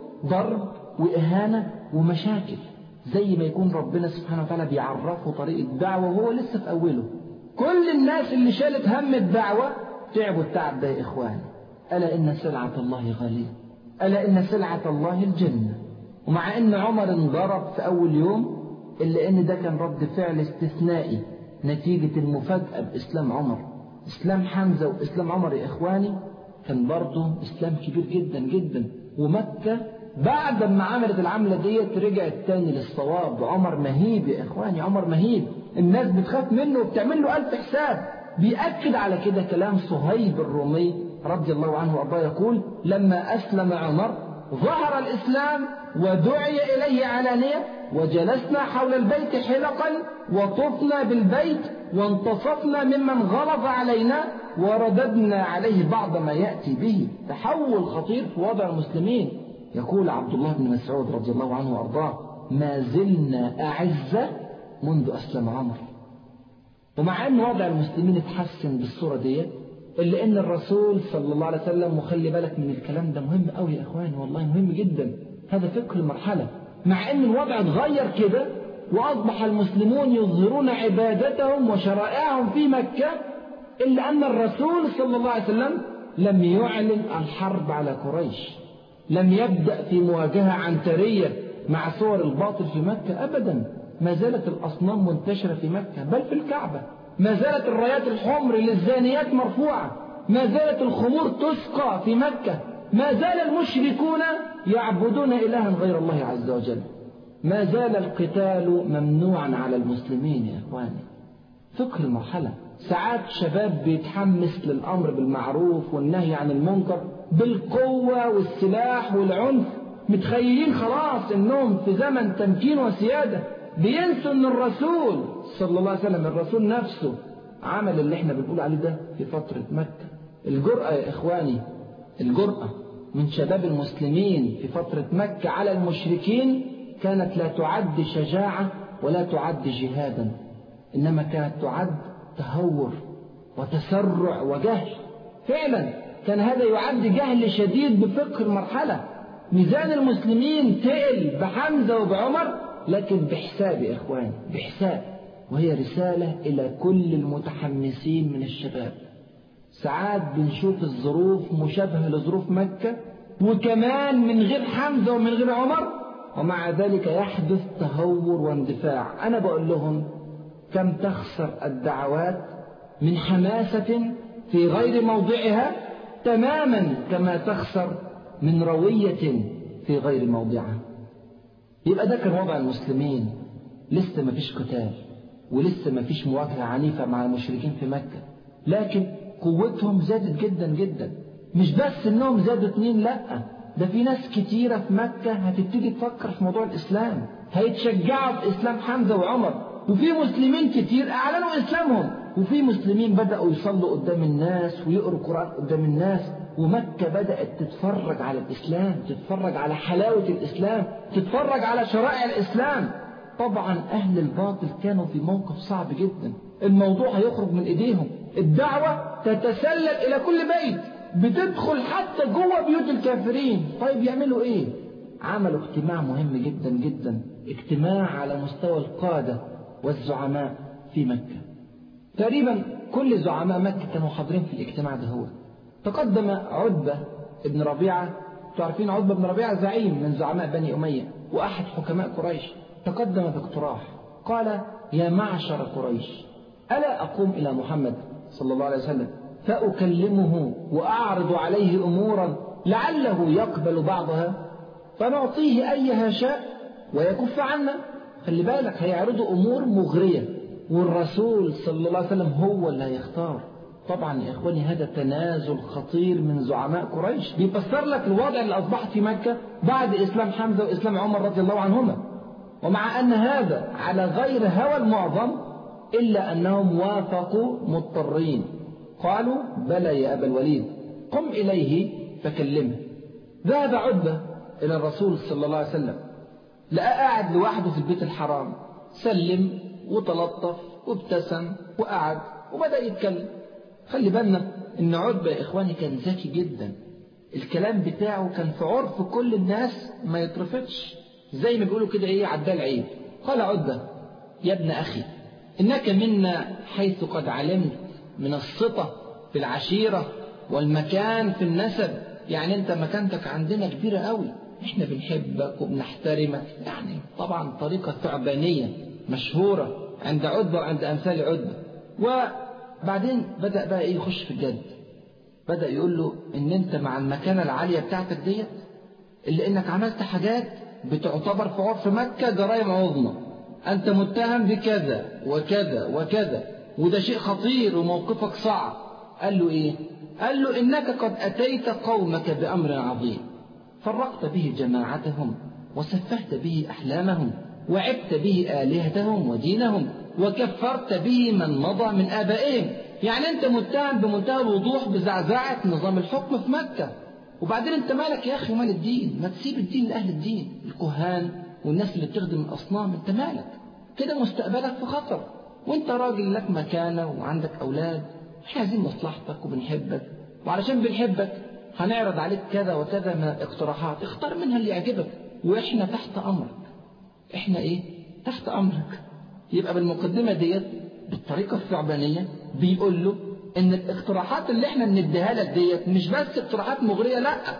ضرب وإهانة ومشاكل زي ما يكون ربنا سبحانه وتعالى بيعرفه طريق الدعوة وهو لسه في أوله كل الناس اللي شالت هم الدعوة تعبوا التعب ده يا إخوان ألا إن سلعة الله غالية ألا إن سلعة الله الجنة ومع إن عمر انضرب في أول يوم إلا إن ده كان رد فعل استثنائي نتيجة المفاجأة بإسلام عمر إسلام حمزة وإسلام عمر يا إخواني كان برضه إسلام كبير جدا جدا ومكة بعد ما عملت العملة ديت رجعت تاني للصواب عمر مهيب يا إخواني عمر مهيب الناس بتخاف منه وبتعمل له ألف حساب بيأكد على كده كلام صهيب الرومي رضي الله عنه وأرضاه يقول لما أسلم عمر ظهر الإسلام ودعي إليه علانية وجلسنا حول البيت حلقا وطفنا بالبيت وانتصفنا ممن غلظ علينا ورددنا عليه بعض ما يأتي به تحول خطير في وضع المسلمين يقول عبد الله بن مسعود رضي الله عنه وأرضاه ما زلنا أعزة منذ أسلم عمر ومع أن وضع المسلمين اتحسن بالصورة دي إلا أن الرسول صلى الله عليه وسلم وخلي بالك من الكلام ده مهم قوي يا إخواني والله مهم جدا هذا فقه المرحلة مع أن الوضع اتغير كده وأصبح المسلمون يظهرون عبادتهم وشرائعهم في مكة إلا أن الرسول صلى الله عليه وسلم لم يعلن الحرب على قريش لم يبدأ في مواجهة عنترية مع صور الباطل في مكة أبدا ما زالت الأصنام منتشرة في مكة بل في الكعبة ما زالت الرايات الحمر للزانيات مرفوعة ما زالت الخمور تسقى في مكة ما زال المشركون يعبدون إلها غير الله عز وجل ما زال القتال ممنوعا على المسلمين يا إخواني فقه المرحلة ساعات شباب بيتحمس للأمر بالمعروف والنهي عن المنكر بالقوة والسلاح والعنف متخيلين خلاص انهم في زمن تمكين وسيادة بينسوا ان الرسول صلى الله عليه وسلم الرسول نفسه عمل اللي احنا بنقول عليه ده في فترة مكة الجرأة يا اخواني الجرأة من شباب المسلمين في فترة مكة على المشركين كانت لا تعد شجاعة ولا تعد جهادا إنما كانت تعد تهور وتسرع وجهل فعلا كان هذا يعد جهل شديد بفقه المرحلة ميزان المسلمين تقل بحمزة وبعمر لكن بحساب يا إخوان بحساب وهي رسالة إلى كل المتحمسين من الشباب ساعات بنشوف الظروف مشابهة لظروف مكة وكمان من غير حمزة ومن غير عمر ومع ذلك يحدث تهور واندفاع أنا بقول لهم كم تخسر الدعوات من حماسة في غير موضعها تماما كما تخسر من روية في غير موضعها يبقى ده كان وضع المسلمين لسه ما فيش قتال ولسه ما فيش مواجهة عنيفة مع المشركين في مكة لكن قوتهم زادت جدا جدا مش بس انهم زادوا اتنين لا ده في ناس كتيرة في مكة هتبتدي تفكر في موضوع الإسلام هيتشجعوا في إسلام حمزة وعمر وفي مسلمين كتير أعلنوا إسلامهم وفي مسلمين بدأوا يصلوا قدام الناس ويقروا القرآن قدام الناس ومكة بدأت تتفرج على الإسلام تتفرج على حلاوة الإسلام تتفرج على شرائع الإسلام طبعا أهل الباطل كانوا في موقف صعب جدا الموضوع هيخرج من إيديهم الدعوة تتسلل إلى كل بيت بتدخل حتى جوه بيوت الكافرين طيب يعملوا ايه عملوا اجتماع مهم جدا جدا اجتماع على مستوى القادة والزعماء في مكة تقريبا كل زعماء مكة كانوا حاضرين في الاجتماع ده هو تقدم عتبة ابن ربيعة تعرفين عتبة بن ربيعة زعيم من زعماء بني أمية وأحد حكماء قريش تقدم باقتراح قال يا معشر قريش ألا أقوم إلى محمد صلى الله عليه وسلم فأكلمه وأعرض عليه أمورا لعله يقبل بعضها فنعطيه أيها شاء ويكف عنا خلي بالك هيعرضوا أمور مغرية والرسول صلى الله عليه وسلم هو اللي هيختار طبعا يا إخواني هذا تنازل خطير من زعماء قريش بيفسر لك الوضع اللي أصبح في مكة بعد إسلام حمزة وإسلام عمر رضي الله عنهما ومع أن هذا على غير هوى المعظم إلا أنهم وافقوا مضطرين قالوا بلى يا أبا الوليد قم إليه فكلمه ذهب عتبة إلى الرسول صلى الله عليه وسلم لقى قاعد لوحده في البيت الحرام سلم وتلطف وابتسم وقعد وبدأ يتكلم خلي بالنا إن عتبة يا إخواني كان ذكي جدا الكلام بتاعه كان في عرف كل الناس ما يترفضش زي ما بيقولوا كده إيه عدال عيب قال عتبة يا ابن أخي إنك منا حيث قد علمت من السطة في العشيرة والمكان في النسب يعني انت مكانتك عندنا كبيرة قوي احنا بنحبك وبنحترمك يعني طبعا طريقة ثعبانية مشهورة عند عدبة وعند أمثال عدبة وبعدين بدأ بقى ايه يخش في الجد بدأ يقول له ان انت مع المكانة العالية بتاعتك ديت اللي انك عملت حاجات بتعتبر في عرف مكة جرائم عظمى انت متهم بكذا وكذا وكذا وده شيء خطير وموقفك صعب قال له ايه قال له انك قد اتيت قومك بامر عظيم فرقت به جماعتهم وسفهت به احلامهم وعبت به الهتهم ودينهم وكفرت به من مضى من ابائهم يعني انت متهم بمنتهى الوضوح بزعزعه نظام الحكم في مكه وبعدين انت مالك يا اخي ومال الدين ما تسيب الدين لاهل الدين الكهان والناس اللي بتخدم الاصنام انت مالك كده مستقبلك في خطر وانت راجل لك مكانة وعندك أولاد احنا عايزين مصلحتك وبنحبك وعلشان بنحبك هنعرض عليك كذا وكذا من الاقتراحات اختار منها اللي يعجبك واحنا تحت أمرك احنا ايه تحت أمرك يبقى بالمقدمة ديت بالطريقة الثعبانية بيقول له ان الاقتراحات اللي احنا بنديها لك ديت مش بس اقتراحات مغرية لا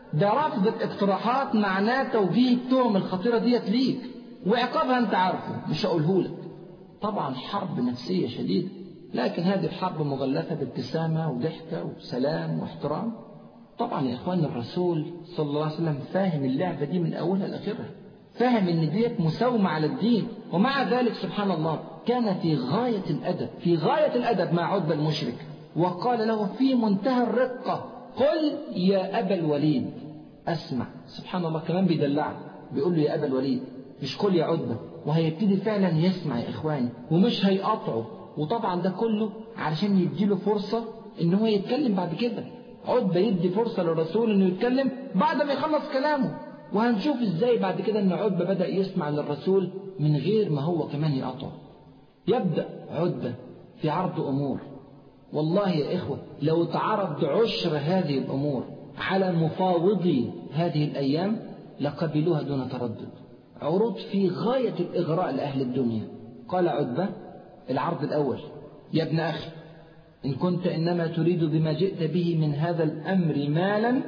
ده رفض الاقتراحات معناه توجيه التهم الخطيرة ديت ليك وعقابها انت عارفه مش هقوله لك طبعا حرب نفسية شديدة لكن هذه الحرب مغلفة بابتسامة وضحكة وسلام واحترام طبعا يا اخوان الرسول صلى الله عليه وسلم فاهم اللعبة دي من اولها لاخرها فاهم ان ديت مساومة على الدين ومع ذلك سبحان الله كان في غاية الادب في غاية الادب مع عتبة المشرك وقال له في منتهى الرقة قل يا ابا الوليد اسمع سبحان الله كمان بيدلعه بيقول له يا ابا الوليد مش قل يا عتبة وهيبتدي فعلا يسمع يا اخواني ومش هيقاطعه وطبعا ده كله علشان يديله فرصة ان هو يتكلم بعد كده عتبة يدي فرصة للرسول انه يتكلم بعد ما يخلص كلامه وهنشوف ازاي بعد كده ان عتبة بدأ يسمع للرسول من غير ما هو كمان يقاطعه يبدأ عتبة في عرض امور والله يا اخوة لو اتعرض عشر هذه الامور على مفاوضي هذه الايام لقبلوها دون تردد عروض في غاية الاغراء لاهل الدنيا قال عتبة العرض الاول يا ابن اخي إن كنت إنما تريد بما جئت به من هذا الأمر مالا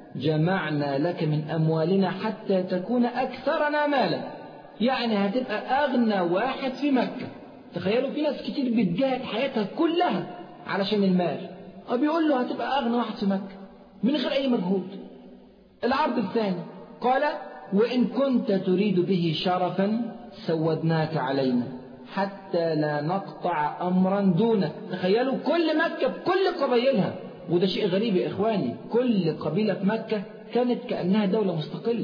جمعنا لك من أموالنا حتى تكون أكثرنا مالا يعني هتبقى أغنى واحد في مكة تخيلوا في ناس كتير بتجاهد حياتها كلها علشان المال وبيقول له هتبقى أغنى واحد في مكة من غير أي مجهود العرض الثاني قال وإن كنت تريد به شرفا سودناك علينا حتى لا نقطع أمرا دونه تخيلوا كل مكة بكل قبائلها وده شيء غريب يا إخواني كل قبيلة في مكة كانت كأنها دولة مستقلة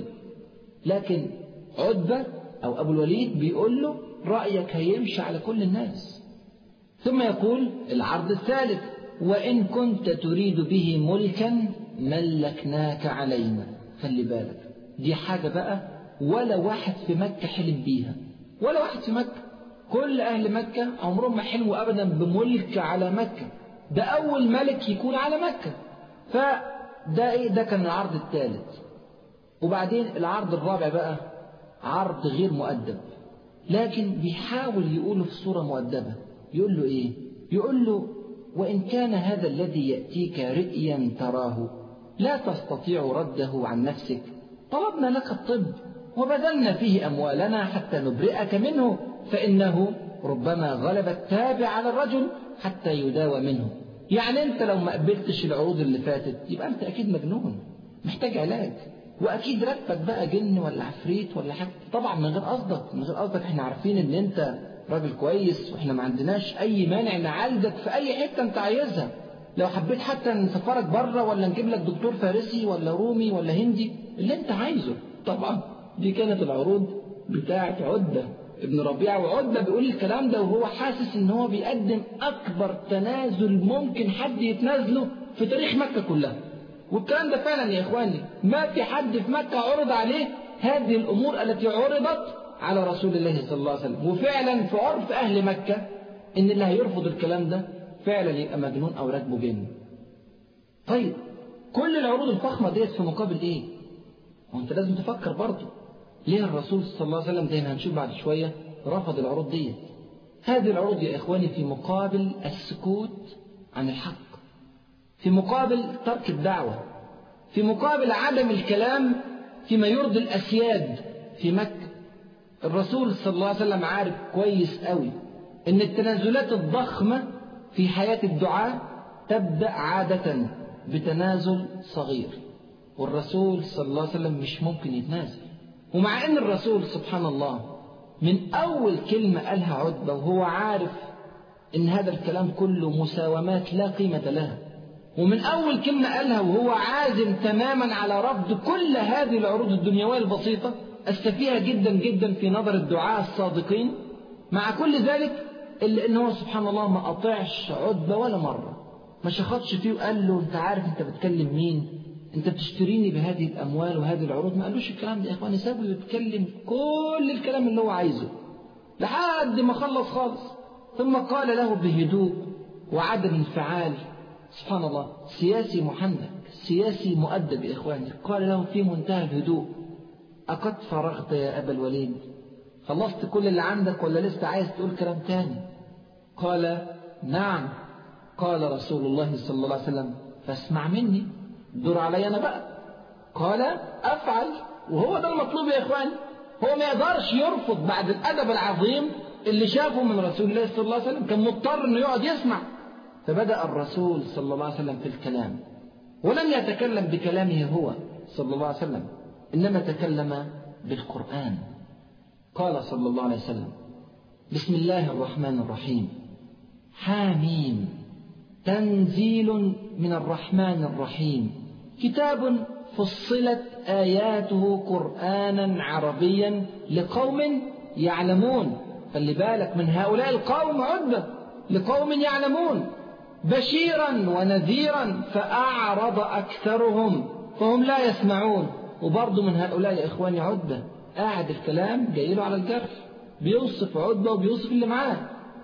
لكن عتبة أو أبو الوليد بيقول له رأيك هيمشي على كل الناس ثم يقول العرض الثالث وإن كنت تريد به ملكا ملكناك علينا خلي بالك دي حاجة بقى ولا واحد في مكة حلم بيها ولا واحد في مكة كل أهل مكة عمرهم ما حلموا أبدا بملك على مكة ده أول ملك يكون على مكة فده إيه ده كان العرض الثالث وبعدين العرض الرابع بقى عرض غير مؤدب لكن بيحاول يقوله في صورة مؤدبة يقول له إيه يقول له وإن كان هذا الذي يأتيك رئيا تراه لا تستطيع رده عن نفسك طلبنا لك الطب وبذلنا فيه أموالنا حتى نبرئك منه فإنه ربما غلب التابع على الرجل حتى يداوى منه يعني أنت لو ما قبلتش العروض اللي فاتت يبقى أنت أكيد مجنون محتاج علاج وأكيد ركبك بقى جن ولا عفريت ولا حاجة طبعا من غير قصدك من غير قصدك احنا عارفين ان انت راجل كويس واحنا ما عندناش اي مانع نعالجك في اي حتة انت عايزها لو حبيت حتى نسفرك بره ولا نجيب لك دكتور فارسي ولا رومي ولا هندي اللي انت عايزه طبعا دي كانت العروض بتاعت عدة ابن ربيعة وعدة بيقول الكلام ده وهو حاسس ان هو بيقدم اكبر تنازل ممكن حد يتنازله في تاريخ مكة كلها والكلام ده فعلا يا اخواني ما في حد في مكة عرض عليه هذه الامور التي عرضت على رسول الله صلى الله عليه وسلم وفعلا في عرف اهل مكة ان اللي هيرفض الكلام ده فعلا يبقى مجنون او راكبه جن طيب كل العروض الفخمة ديت في مقابل ايه وانت لازم تفكر برضه ليه الرسول صلى الله عليه وسلم زي ما هنشوف بعد شوية رفض العروض دي هذه العروض يا إخواني في مقابل السكوت عن الحق في مقابل ترك الدعوة في مقابل عدم الكلام فيما يرضي الأسياد في مكة الرسول صلى الله عليه وسلم عارف كويس قوي ان التنازلات الضخمة في حياة الدعاء تبدأ عادة بتنازل صغير والرسول صلى الله عليه وسلم مش ممكن يتنازل ومع ان الرسول سبحان الله من اول كلمة قالها عتبة وهو عارف ان هذا الكلام كله مساومات لا قيمة لها ومن اول كلمة قالها وهو عازم تماما على رفض كل هذه العروض الدنيوية البسيطة السفيهة جدا جدا في نظر الدعاء الصادقين مع كل ذلك إلا إن هو سبحان الله ما قطعش عتبة ولا مرة ما شخطش فيه وقال له أنت عارف أنت بتكلم مين أنت بتشتريني بهذه الأموال وهذه العروض ما قالوش الكلام ده يا إخواني سابه يتكلم كل الكلام اللي هو عايزه لحد ما خلص خالص ثم قال له بهدوء وعدم انفعال سبحان الله سياسي محنك سياسي مؤدب يا إخواني قال له في منتهى الهدوء أقد فرغت يا أبا الوليد خلصت كل اللي عندك ولا لسه عايز تقول كلام تاني قال نعم قال رسول الله صلى الله عليه وسلم فاسمع مني دور علي أنا بقى قال أفعل وهو ده المطلوب يا إخواني هو ما يقدرش يرفض بعد الأدب العظيم اللي شافه من رسول الله صلى الله عليه وسلم كان مضطر انه يقعد يسمع فبدأ الرسول صلى الله عليه وسلم في الكلام ولم يتكلم بكلامه هو صلى الله عليه وسلم إنما تكلم بالقرآن قال صلى الله عليه وسلم بسم الله الرحمن الرحيم حاميم تنزيل من الرحمن الرحيم كتاب فصلت آياته قرآنا عربيا لقوم يعلمون خلي بالك من هؤلاء القوم عدة لقوم يعلمون بشيرا ونذيرا فأعرض أكثرهم فهم لا يسمعون وبرضه من هؤلاء يا إخواني عدة قاعد الكلام جاي له على الجرح بيوصف عدة وبيوصف اللي معاه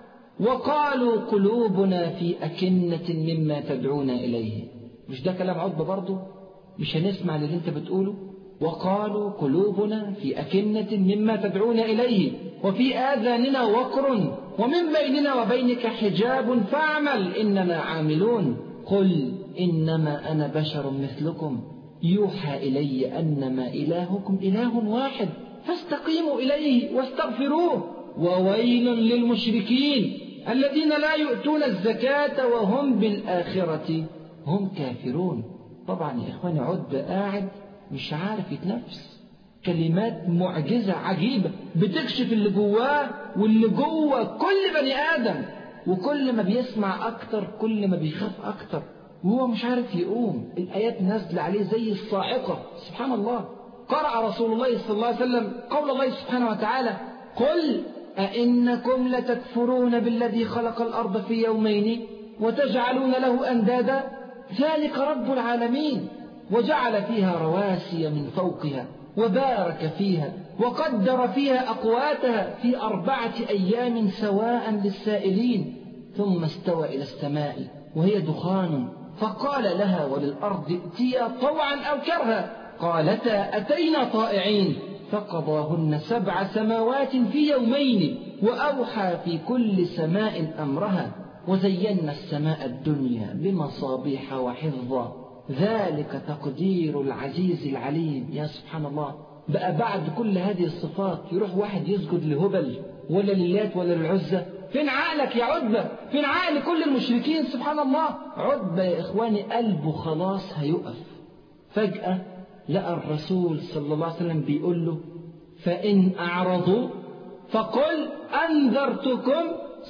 وقالوا قلوبنا في أكنة مما تدعونا إليه مش ده كلام عتبة برضه مش هنسمع للي انت بتقوله وقالوا قلوبنا في أكنة مما تدعونا إليه وفي آذاننا وقر ومن بيننا وبينك حجاب فاعمل إننا عاملون قل إنما أنا بشر مثلكم يوحى إلي أنما إلهكم إله واحد فاستقيموا إليه واستغفروه وويل للمشركين الذين لا يؤتون الزكاة وهم بالآخرة هم كافرون طبعا يا إخواني عد قاعد مش عارف يتنفس كلمات معجزة عجيبة بتكشف اللي جواه واللي جوه كل بني آدم وكل ما بيسمع أكتر كل ما بيخاف أكتر وهو مش عارف يقوم الآيات نازلة عليه زي الصاعقة سبحان الله قرأ رسول الله صلى الله عليه وسلم قول الله سبحانه وتعالى قل أئنكم لتكفرون بالذي خلق الأرض في يومين وتجعلون له أندادا ذلك رب العالمين وجعل فيها رواسي من فوقها وبارك فيها وقدر فيها أقواتها في أربعة أيام سواء للسائلين ثم استوى إلى السماء وهي دخان فقال لها وللأرض ائتيا طوعا أو كرها قالتا أتينا طائعين فقضاهن سبع سماوات في يومين وأوحى في كل سماء أمرها وزينا السماء الدنيا بمصابيح وحفظا ذلك تقدير العزيز العليم يا سبحان الله بقى بعد كل هذه الصفات يروح واحد يسجد لهبل ولا للات ولا للعزة فين عقلك يا عتبة فين عقل كل المشركين سبحان الله عتبة يا إخواني قلبه خلاص هيقف فجأة لقى الرسول صلى الله عليه وسلم بيقول له فإن أعرضوا فقل أنذرتكم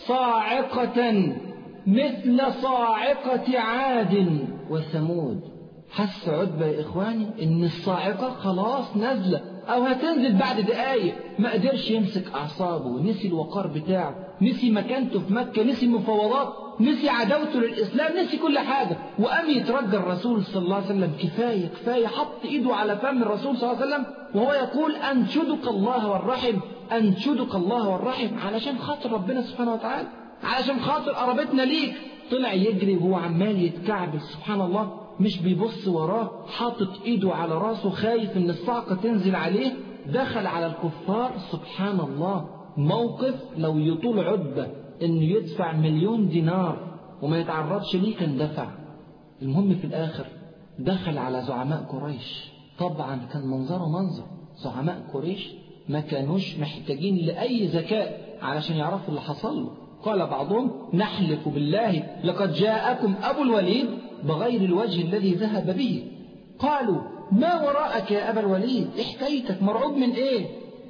صاعقة مثل صاعقة عاد وثمود حس عتبة يا إخواني إن الصاعقة خلاص نازلة أو هتنزل بعد دقايق ما قدرش يمسك أعصابه نسي الوقار بتاعه نسي مكانته في مكة نسي المفاوضات نسي عداوته للإسلام نسي كل حاجة وقام يترجى الرسول صلى الله عليه وسلم كفاية كفاية حط إيده على فم الرسول صلى الله عليه وسلم وهو يقول أنشدك الله والرحم أنشدك الله والرحم علشان خاطر ربنا سبحانه وتعالى علشان خاطر قرابتنا ليك طلع يجري وهو عمال يتكعبل سبحان الله مش بيبص وراه حاطط ايده على راسه خايف ان الصعقة تنزل عليه دخل على الكفار سبحان الله موقف لو يطول عدة انه يدفع مليون دينار وما يتعرضش ليه كان دفع المهم في الاخر دخل على زعماء قريش طبعا كان منظره منظر زعماء قريش ما كانوش محتاجين لأي ذكاء علشان يعرفوا اللي حصل له قال بعضهم نحلف بالله لقد جاءكم أبو الوليد بغير الوجه الذي ذهب به قالوا ما وراءك يا أبا الوليد حكايتك مرعوب من إيه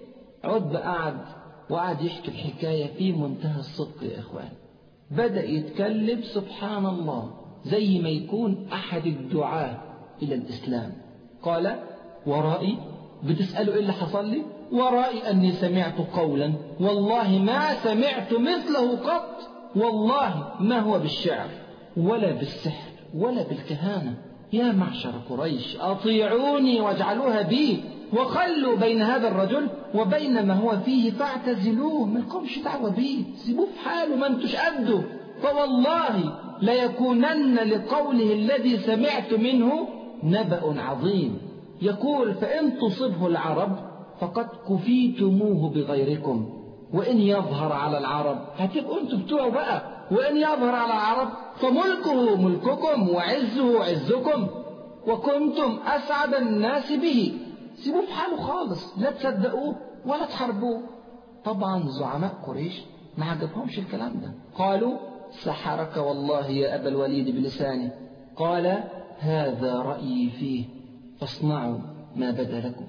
عد قعد وقعد يحكي الحكاية في منتهى الصدق يا إخوان بدأ يتكلم سبحان الله زي ما يكون أحد الدعاة إلى الإسلام قال ورائي بتسألوا إيه اللي حصل لي ورائي أني سمعت قولا والله ما سمعت مثله قط والله ما هو بالشعر ولا بالسحر ولا بالكهانة يا معشر قريش أطيعوني واجعلوها بي وخلوا بين هذا الرجل وبين ما هو فيه فاعتزلوه ما لكمش دعوة بيه سيبوه في حاله ما انتوش قده فوالله ليكونن لقوله الذي سمعت منه نبأ عظيم يقول فإن تصبه العرب فقد كفيتموه بغيركم وإن يظهر على العرب هتبقوا انتوا بتوعه بقى وإن يظهر على العرب فملكه ملككم وعزه عزكم وكنتم أسعد الناس به سيبوه في حاله خالص لا تصدقوه ولا تحاربوه طبعا زعماء قريش ما عجبهمش الكلام ده قالوا سحرك والله يا أبا الوليد بلسانه قال هذا رأيي فيه فاصنعوا ما بدا لكم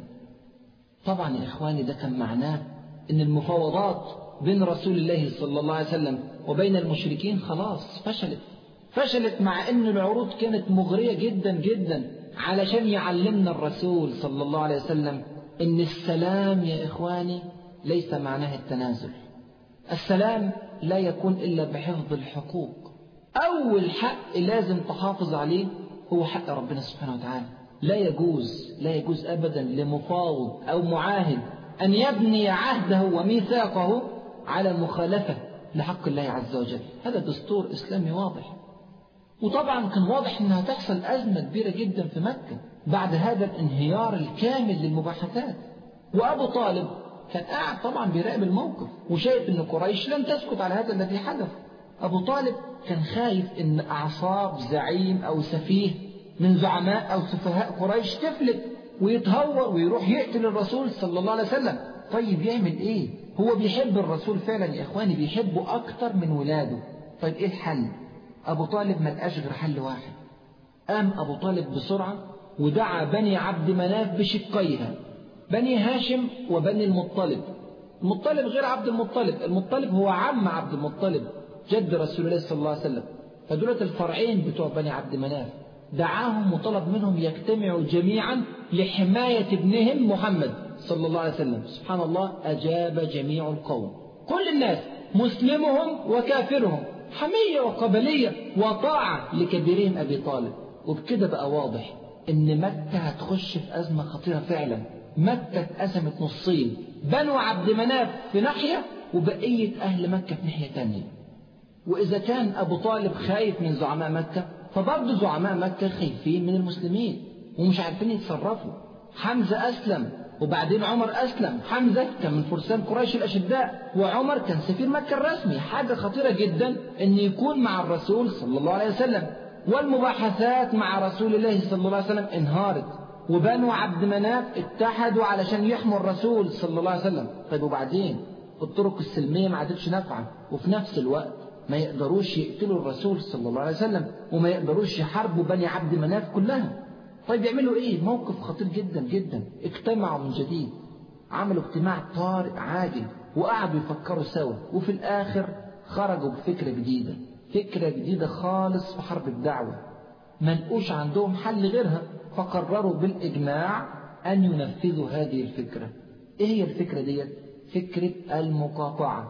طبعا يا إخواني ده كان معناه إن المفاوضات بين رسول الله صلى الله عليه وسلم وبين المشركين خلاص فشلت فشلت مع أن العروض كانت مغرية جدا جدا علشان يعلمنا الرسول صلى الله عليه وسلم إن السلام يا إخواني ليس معناه التنازل السلام لا يكون إلا بحفظ الحقوق أول حق لازم تحافظ عليه هو حق ربنا سبحانه وتعالى لا يجوز لا يجوز أبدا لمفاوض أو معاهد أن يبني عهده وميثاقه على مخالفة لحق الله عز وجل هذا دستور إسلامي واضح وطبعا كان واضح أنها تحصل أزمة كبيرة جدا في مكة بعد هذا الانهيار الكامل للمباحثات وأبو طالب كان قاعد طبعا بيراقب الموقف وشايف أن قريش لن تسكت على هذا الذي حدث أبو طالب كان خايف أن أعصاب زعيم أو سفيه من زعماء أو سفهاء قريش تفلت ويتهور ويروح يقتل الرسول صلى الله عليه وسلم طيب يعمل إيه هو بيحب الرسول فعلا يا إخواني بيحبه أكتر من ولاده طيب إيه الحل أبو طالب ما لقاش غير حل واحد قام أبو طالب بسرعة ودعا بني عبد مناف بشقيها بني هاشم وبني المطلب المطلب غير عبد المطلب المطلب هو عم عبد المطلب جد رسول الله صلى الله عليه وسلم فدولة الفرعين بتوع بني عبد مناف دعاهم وطلب منهم يجتمعوا جميعا لحماية ابنهم محمد صلى الله عليه وسلم سبحان الله أجاب جميع القوم كل الناس مسلمهم وكافرهم حمية وقبلية وطاعة لكبيرهم أبي طالب وبكده بقى واضح إن مكة هتخش في أزمة خطيرة فعلا مكة اتقسمت نصين بنو عبد مناف في ناحية وبقية أهل مكة في ناحية تانية وإذا كان أبو طالب خايف من زعماء مكة فبرضه زعماء مكة خايفين من المسلمين ومش عارفين يتصرفوا حمزة أسلم وبعدين عمر أسلم حمزة كان من فرسان قريش الأشداء وعمر كان سفير مكة الرسمي حاجة خطيرة جدا أن يكون مع الرسول صلى الله عليه وسلم والمباحثات مع رسول الله صلى الله عليه وسلم انهارت وبنو عبد مناف اتحدوا علشان يحموا الرسول صلى الله عليه وسلم طيب وبعدين الطرق السلمية ما عادتش نافعة وفي نفس الوقت ما يقدروش يقتلوا الرسول صلى الله عليه وسلم وما يقدروش يحاربوا بني عبد مناف كلها طيب يعملوا ايه موقف خطير جدا جدا اجتمعوا من جديد عملوا اجتماع طارئ عاجل وقعدوا يفكروا سوا وفي الاخر خرجوا بفكرة جديدة فكرة جديدة خالص في حرب الدعوة ما لقوش عندهم حل غيرها فقرروا بالإجماع أن ينفذوا هذه الفكرة إيه هي الفكرة دي؟ فكرة المقاطعة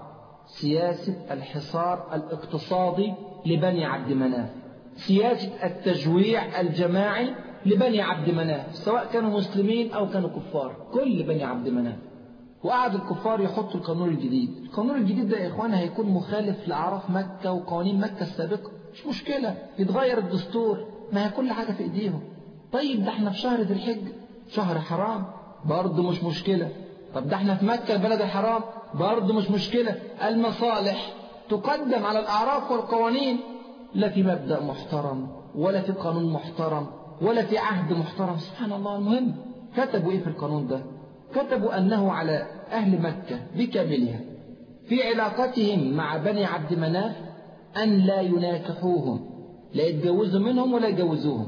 سياسة الحصار الاقتصادي لبني عبد مناف سياسة التجويع الجماعي لبني عبد مناف سواء كانوا مسلمين أو كانوا كفار كل بني عبد مناف وقعد الكفار يحطوا القانون الجديد القانون الجديد ده يا إخوانا هيكون مخالف لأعراف مكة وقوانين مكة السابقة مش مشكلة يتغير الدستور ما هي كل حاجة في إيديهم طيب ده احنا في شهر ذي الحج شهر حرام برضه مش مشكلة طب ده احنا في مكة البلد الحرام برضه مش مشكلة المصالح تقدم على الأعراف والقوانين لا في مبدأ محترم ولا في قانون محترم ولا في عهد محترم سبحان الله المهم كتبوا ايه في القانون ده كتبوا أنه على أهل مكة بكاملها في علاقتهم مع بني عبد مناف أن لا يناكحوهم لا يتجوزوا منهم ولا يجوزوهم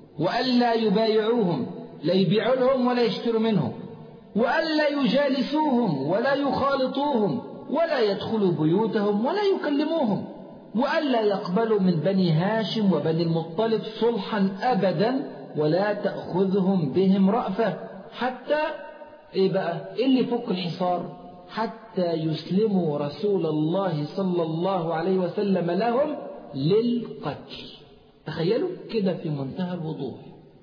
وألا يبايعوهم لا يبيعوا لهم ولا يشتروا منهم وألا يجالسوهم ولا يخالطوهم ولا يدخلوا بيوتهم ولا يكلموهم وألا يقبلوا من بني هاشم وبني المطلب صلحا أبدا ولا تأخذهم بهم رأفة حتى إيه بقى إيه اللي يفك الحصار حتى يسلموا رسول الله صلى الله عليه وسلم لهم للقتل تخيلوا كده في منتهى الوضوح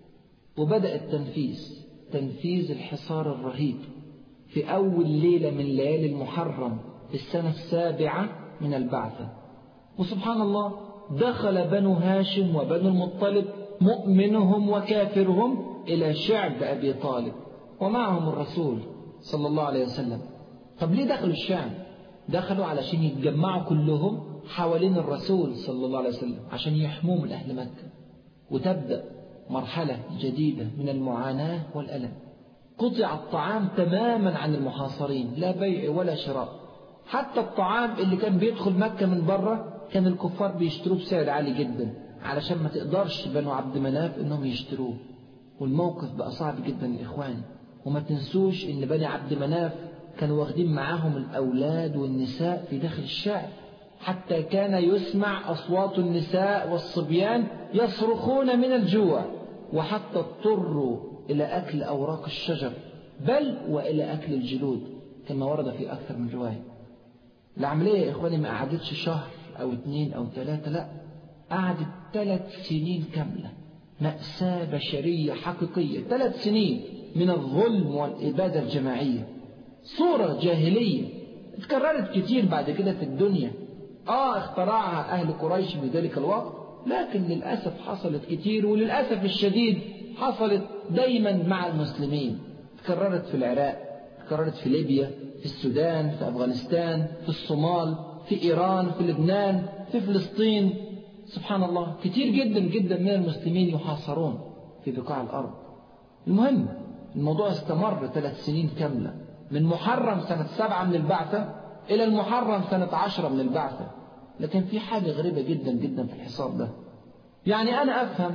وبدأ التنفيذ تنفيذ الحصار الرهيب في أول ليلة من ليالي المحرم في السنة السابعة من البعثة وسبحان الله دخل بنو هاشم وبنو المطلب مؤمنهم وكافرهم إلى شعب أبي طالب ومعهم الرسول صلى الله عليه وسلم طب ليه دخلوا الشعب دخلوا علشان يتجمعوا كلهم حوالين الرسول صلى الله عليه وسلم عشان يحموه من أهل مكة وتبدأ مرحلة جديدة من المعاناة والألم قطع الطعام تماما عن المحاصرين لا بيع ولا شراء حتى الطعام اللي كان بيدخل مكة من بره كان الكفار بيشتروه بسعر عالي جدا علشان ما تقدرش بنو عبد مناف انهم يشتروه والموقف بقى صعب جدا يا اخواني وما تنسوش ان بني عبد مناف كانوا واخدين معاهم الاولاد والنساء في داخل الشعب حتى كان يسمع اصوات النساء والصبيان يصرخون من الجوع وحتى اضطروا الى اكل اوراق الشجر بل والى اكل الجلود كما ورد في اكثر من روايه العمليه يا اخواني ما قعدتش شهر او اتنين او ثلاثه لا قعدت ثلاث سنين كامله مأساة بشرية حقيقية ثلاث سنين من الظلم والإبادة الجماعية صورة جاهلية اتكررت كتير بعد كده في الدنيا آه اخترعها أهل قريش في ذلك الوقت لكن للأسف حصلت كتير وللأسف الشديد حصلت دايما مع المسلمين اتكررت في العراق اتكررت في ليبيا في السودان في أفغانستان في الصومال في إيران في لبنان في فلسطين سبحان الله كتير جدا جدا من المسلمين يحاصرون في بقاع الأرض المهم الموضوع استمر ثلاث سنين كاملة من محرم سنة سبعة من البعثة إلى المحرم سنة عشرة من البعثة لكن في حاجة غريبة جدا جدا في الحصار ده يعني أنا أفهم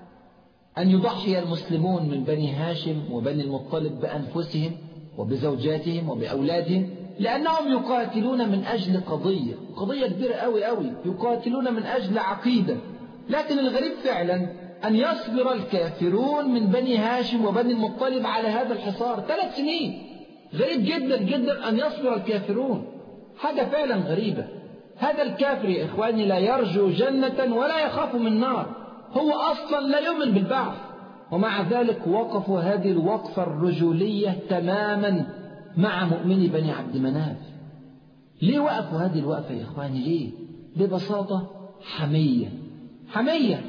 أن يضحي المسلمون من بني هاشم وبني المطلب بأنفسهم وبزوجاتهم وبأولادهم لأنهم يقاتلون من أجل قضية قضية كبيرة أوي أوي يقاتلون من أجل عقيدة لكن الغريب فعلا أن يصبر الكافرون من بني هاشم وبني المطلب على هذا الحصار ثلاث سنين غريب جدا جدا أن يصبر الكافرون حاجة فعلا غريبة هذا الكافر يا إخواني لا يرجو جنة ولا يخاف من نار هو أصلا لا يؤمن بالبعث ومع ذلك وقفوا هذه الوقفة الرجولية تماما مع مؤمني بني عبد مناف ليه وقفوا هذه الوقفة يا إخواني ليه ببساطة حمية حمية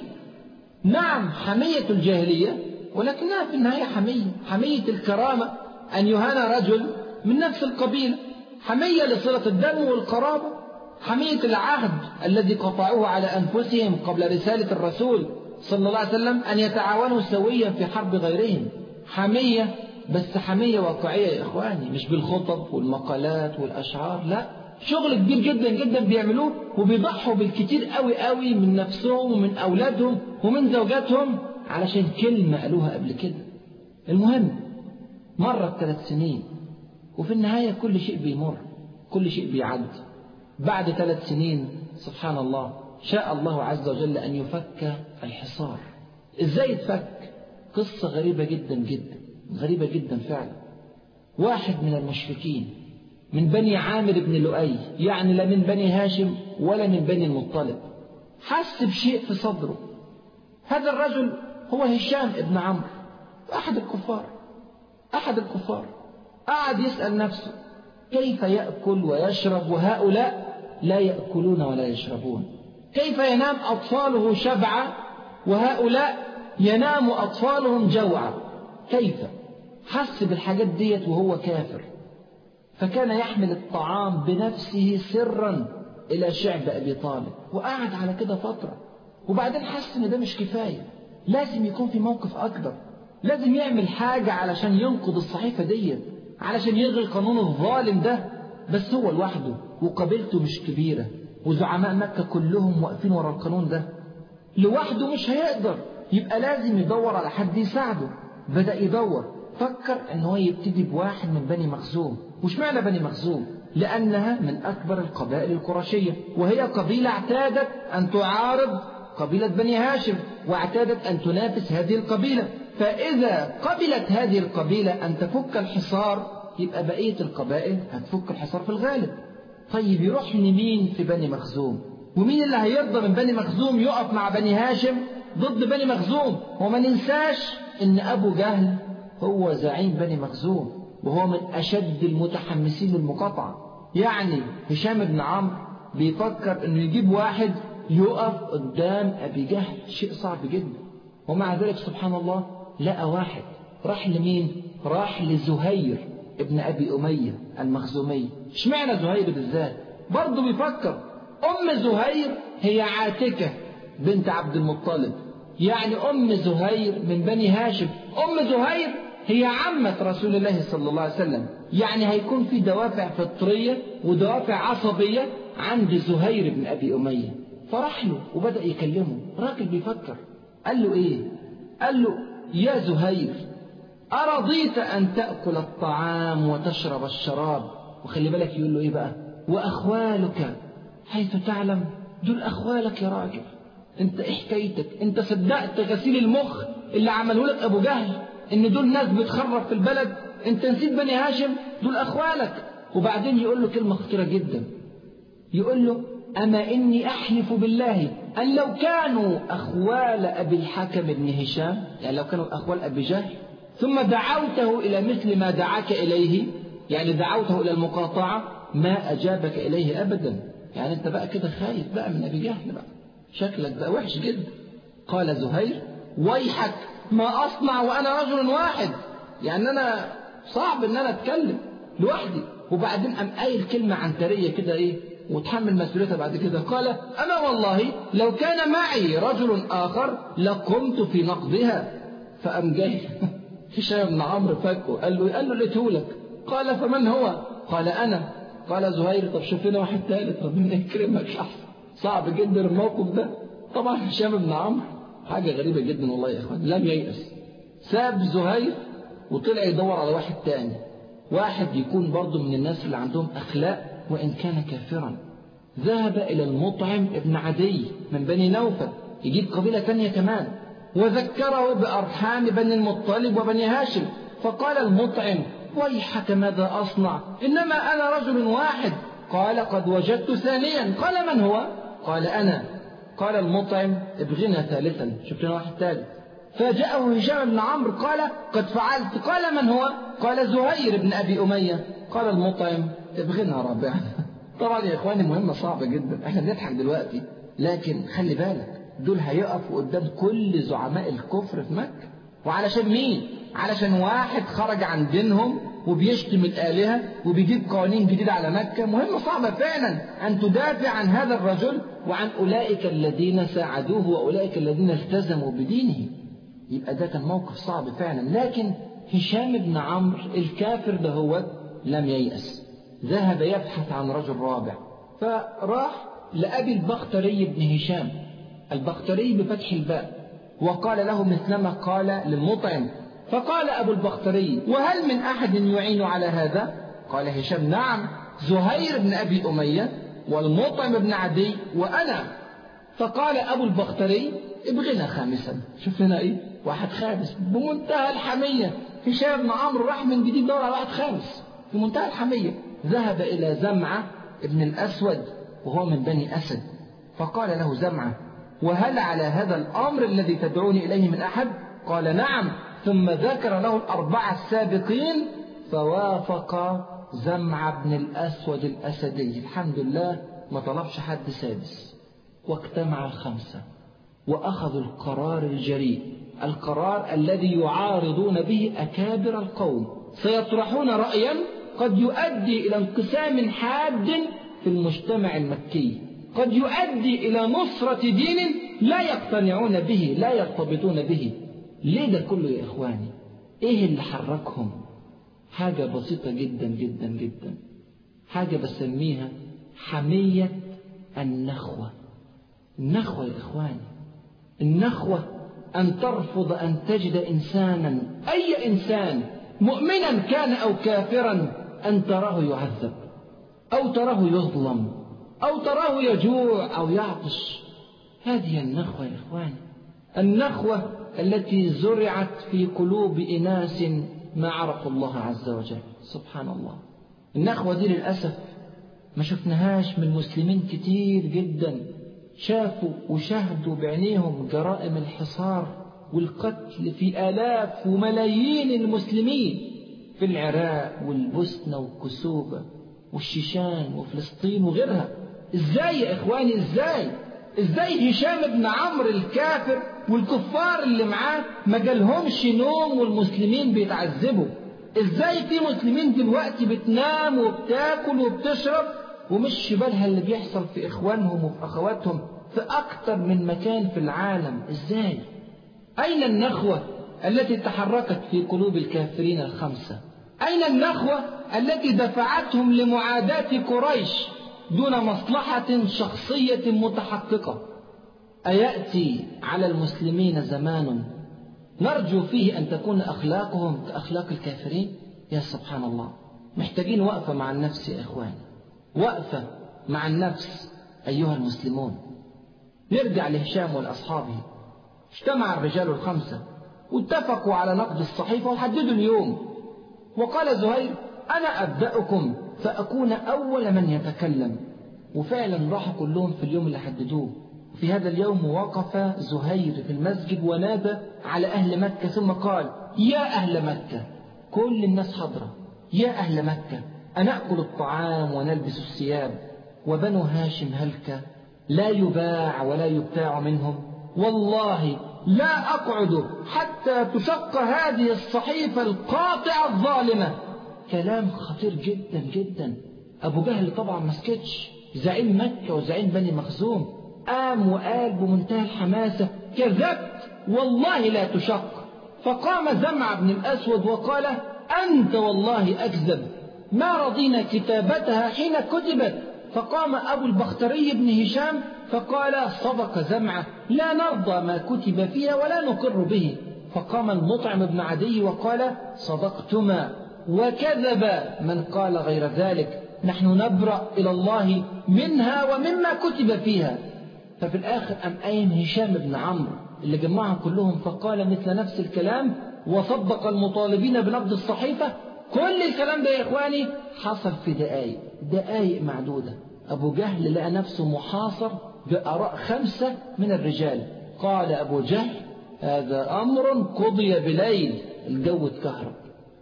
نعم حمية الجاهلية ولكنها في النهاية حمية حمية الكرامة أن يهان رجل من نفس القبيلة حمية لصلة الدم والقرابة حمية العهد الذي قطعوه على أنفسهم قبل رسالة الرسول صلى الله عليه وسلم أن يتعاونوا سويا في حرب غيرهم حمية بس حمية واقعية يا إخواني مش بالخطب والمقالات والأشعار لا شغل كبير جدا جدا بيعملوه وبيضحوا بالكتير قوي قوي من نفسهم ومن أولادهم ومن زوجاتهم علشان كلمة قالوها قبل كده المهم مرت ثلاث سنين وفي النهاية كل شيء بيمر كل شيء بيعد بعد ثلاث سنين سبحان الله شاء الله عز وجل أن يفك الحصار إزاي يتفك قصة غريبة جدا جدا غريبة جدا فعلا واحد من المشركين من بني عامر بن لؤي يعني لا من بني هاشم ولا من بني المطلب حس بشيء في صدره هذا الرجل هو هشام ابن عمرو أحد الكفار أحد الكفار قعد يسأل نفسه كيف يأكل ويشرب وهؤلاء لا يأكلون ولا يشربون كيف ينام أطفاله شبعا وهؤلاء ينام أطفالهم جوعا كيف حس بالحاجات ديت وهو كافر فكان يحمل الطعام بنفسه سرا إلى شعب أبي طالب وقعد على كده فترة وبعدين حس إن ده مش كفاية لازم يكون في موقف أكبر لازم يعمل حاجة علشان ينقض الصحيفة ديت علشان يلغي القانون الظالم ده بس هو لوحده وقبيلته مش كبيرة وزعماء مكة كلهم واقفين ورا القانون ده لوحده مش هيقدر يبقى لازم يدور على حد يساعده بدأ يدور فكر ان هو يبتدي بواحد من بني مخزوم وش معنى بني مخزوم لأنها من أكبر القبائل القرشية وهي قبيلة اعتادت أن تعارض قبيلة بني هاشم واعتادت أن تنافس هذه القبيلة فإذا قبلت هذه القبيلة أن تفك الحصار يبقى بقية القبائل هتفك الحصار في الغالب طيب يروح لمين في بني مخزوم ومين اللي هيرضى من بني مخزوم يقف مع بني هاشم ضد بني مخزوم وما ننساش ان ابو جهل هو زعيم بني مخزوم وهو من اشد المتحمسين للمقاطعه يعني هشام بن عمرو بيفكر انه يجيب واحد يقف قدام ابي جهل شيء صعب جدا ومع ذلك سبحان الله لقى واحد راح لمين راح لزهير ابن ابي اميه المخزومي اشمعنى زهير بالذات برضه بيفكر ام زهير هي عاتكه بنت عبد المطلب يعني أم زهير من بني هاشم أم زهير هي عمة رسول الله صلى الله عليه وسلم يعني هيكون في دوافع فطرية ودوافع عصبية عند زهير بن أبي أمية فراح له وبدأ يكلمه راجل بيفكر قال له إيه قال له يا زهير أرضيت أن تأكل الطعام وتشرب الشراب وخلي بالك يقول له إيه بقى وأخوالك حيث تعلم دول أخوالك يا راجل أنت إيه حكايتك أنت صدقت غسيل المخ اللي عمله لك أبو جهل إن دول ناس بتخرب في البلد أنت نسيت بني هاشم دول أخوالك وبعدين يقول له كلمة خطيرة جدا يقول له أما إني أحلف بالله أن لو كانوا أخوال أبي الحكم بن هشام يعني لو كانوا أخوال أبي جهل ثم دعوته إلى مثل ما دعاك إليه يعني دعوته إلى المقاطعة ما أجابك إليه أبدا يعني أنت بقى كده خايف بقى من أبي جهل بقى شكلك بقى وحش جدا قال زهير ويحك ما أصنع وأنا رجل واحد يعني أنا صعب إن أنا أتكلم لوحدي وبعدين قام قايل كلمة عنترية كده إيه وتحمل مسؤوليتها بعد كده قال أما والله لو كان معي رجل آخر لقمت في نقضها فقام جاي هشام بن عمرو فكه قال له قال له لقيته قال فمن هو؟ قال أنا قال زهير طب شوف لنا واحد ثالث ربنا يكرمك أحسن صعب جدا الموقف ده طبعا هشام بن عمرو حاجة غريبة جدا والله يا إخوان لم ييأس ساب زهير وطلع يدور على واحد تاني واحد يكون برضه من الناس اللي عندهم أخلاق وإن كان كافرا ذهب إلى المطعم ابن عدي من بني نوفل يجيب قبيلة تانية كمان وذكره بأرحام بني المطلب وبني هاشم فقال المطعم ويحك ماذا أصنع إنما أنا رجل واحد قال قد وجدت ثانيا قال من هو قال أنا قال المطعم ابغنا ثالثا شفت واحد ثالث فجاءه هشام بن عمرو قال قد فعلت قال من هو قال زهير بن أبي أمية قال المطعم ابغنا رابعا طبعا يا إخواني مهمة صعبة جدا احنا بنضحك دلوقتي لكن خلي بالك دول هيقفوا قدام كل زعماء الكفر في مكة وعلشان مين علشان واحد خرج عن دينهم وبيشتم الآلهة وبيجيب قوانين جديدة على مكة مهمة صعبة فعلا أن تدافع عن هذا الرجل وعن أولئك الذين ساعدوه وأولئك الذين التزموا بدينه يبقى ده كان موقف صعب فعلا لكن هشام بن عمرو الكافر ده هو لم ييأس ذهب يبحث عن رجل رابع فراح لأبي البختري بن هشام البختري بفتح الباء وقال له مثلما قال للمطعم فقال أبو البختري وهل من أحد يعين على هذا قال هشام نعم زهير بن أبي أمية والمطعم بن عدي وأنا فقال أبو البختري ابغنا خامسا شوف لنا إيه واحد خامس بمنتهى الحمية هشام بن عمرو راح من جديد دور على واحد خامس بمنتهى الحمية ذهب إلى زمعة ابن الأسود وهو من بني أسد فقال له زمعة وهل على هذا الأمر الذي تدعوني إليه من أحد قال نعم ثم ذكر له الأربعة السابقين فوافق زمع بن الأسود الأسدي الحمد لله ما طلبش حد سادس واجتمع الخمسة وأخذوا القرار الجريء القرار الذي يعارضون به أكابر القوم سيطرحون رأيا قد يؤدي إلى انقسام حاد في المجتمع المكي قد يؤدي إلى نصرة دين لا يقتنعون به لا يرتبطون به ليه ده كله يا إخواني إيه اللي حركهم حاجة بسيطة جدا جدا جدا حاجة بسميها حمية النخوة النخوة يا إخواني النخوة أن ترفض أن تجد إنسانا أي إنسان مؤمنا كان أو كافرا أن تراه يعذب أو تراه يظلم أو تراه يجوع أو يعطش هذه النخوة يا إخواني النخوة التي زرعت في قلوب إناس ما عرفوا الله عز وجل سبحان الله النخوة دي للأسف ما شفناهاش من مسلمين كتير جدا شافوا وشاهدوا بعينيهم جرائم الحصار والقتل في آلاف وملايين المسلمين في العراق والبوسنة والكسوبة والشيشان وفلسطين وغيرها ازاي يا اخواني ازاي ازاي هشام بن عمرو الكافر والكفار اللي معاه ما جالهمش نوم والمسلمين بيتعذبوا ازاي في مسلمين دلوقتي بتنام وبتاكل وبتشرب ومش بالها اللي بيحصل في اخوانهم وفي اخواتهم في اكتر من مكان في العالم ازاي أين النخوة التي تحركت في قلوب الكافرين الخمسة أين النخوة التي دفعتهم لمعاداة قريش دون مصلحة شخصية متحققة أيأتي على المسلمين زمان نرجو فيه أن تكون أخلاقهم كأخلاق الكافرين يا سبحان الله محتاجين وقفة مع النفس يا إخواني وقفة مع النفس أيها المسلمون نرجع لهشام والأصحابه اجتمع الرجال الخمسة واتفقوا على نقد الصحيفة وحددوا اليوم وقال زهير أنا أبدأكم فأكون أول من يتكلم وفعلا راحوا كلهم في اليوم اللي حددوه في هذا اليوم وقف زهير في المسجد ونادى على أهل مكة ثم قال يا أهل مكة كل الناس حضرة يا أهل مكة أنأكل الطعام ونلبس الثياب وبنو هاشم هلك لا يباع ولا يبتاع منهم والله لا أقعد حتى تشق هذه الصحيفة القاطعة الظالمة كلام خطير جدا جدا أبو جهل طبعا ما سكتش زعيم مكة وزعيم بني مخزوم قام وقال بمنتهى الحماسة كذبت والله لا تشق فقام زمع بن الأسود وقال أنت والله أكذب ما رضينا كتابتها حين كتبت فقام أبو البختري بن هشام فقال صدق زمعة لا نرضى ما كتب فيها ولا نقر به فقام المطعم بن عدي وقال صدقتما وكذب من قال غير ذلك نحن نبرأ إلى الله منها ومما كتب فيها ففي الآخر أم أين هشام بن عمرو اللي جمعهم كلهم فقال مثل نفس الكلام وصدق المطالبين بنقد الصحيفة كل الكلام ده يا إخواني حصل في دقايق دقايق معدودة أبو جهل لقى نفسه محاصر بآراء خمسة من الرجال قال أبو جهل هذا أمر قضي بليل الجو اتكهرب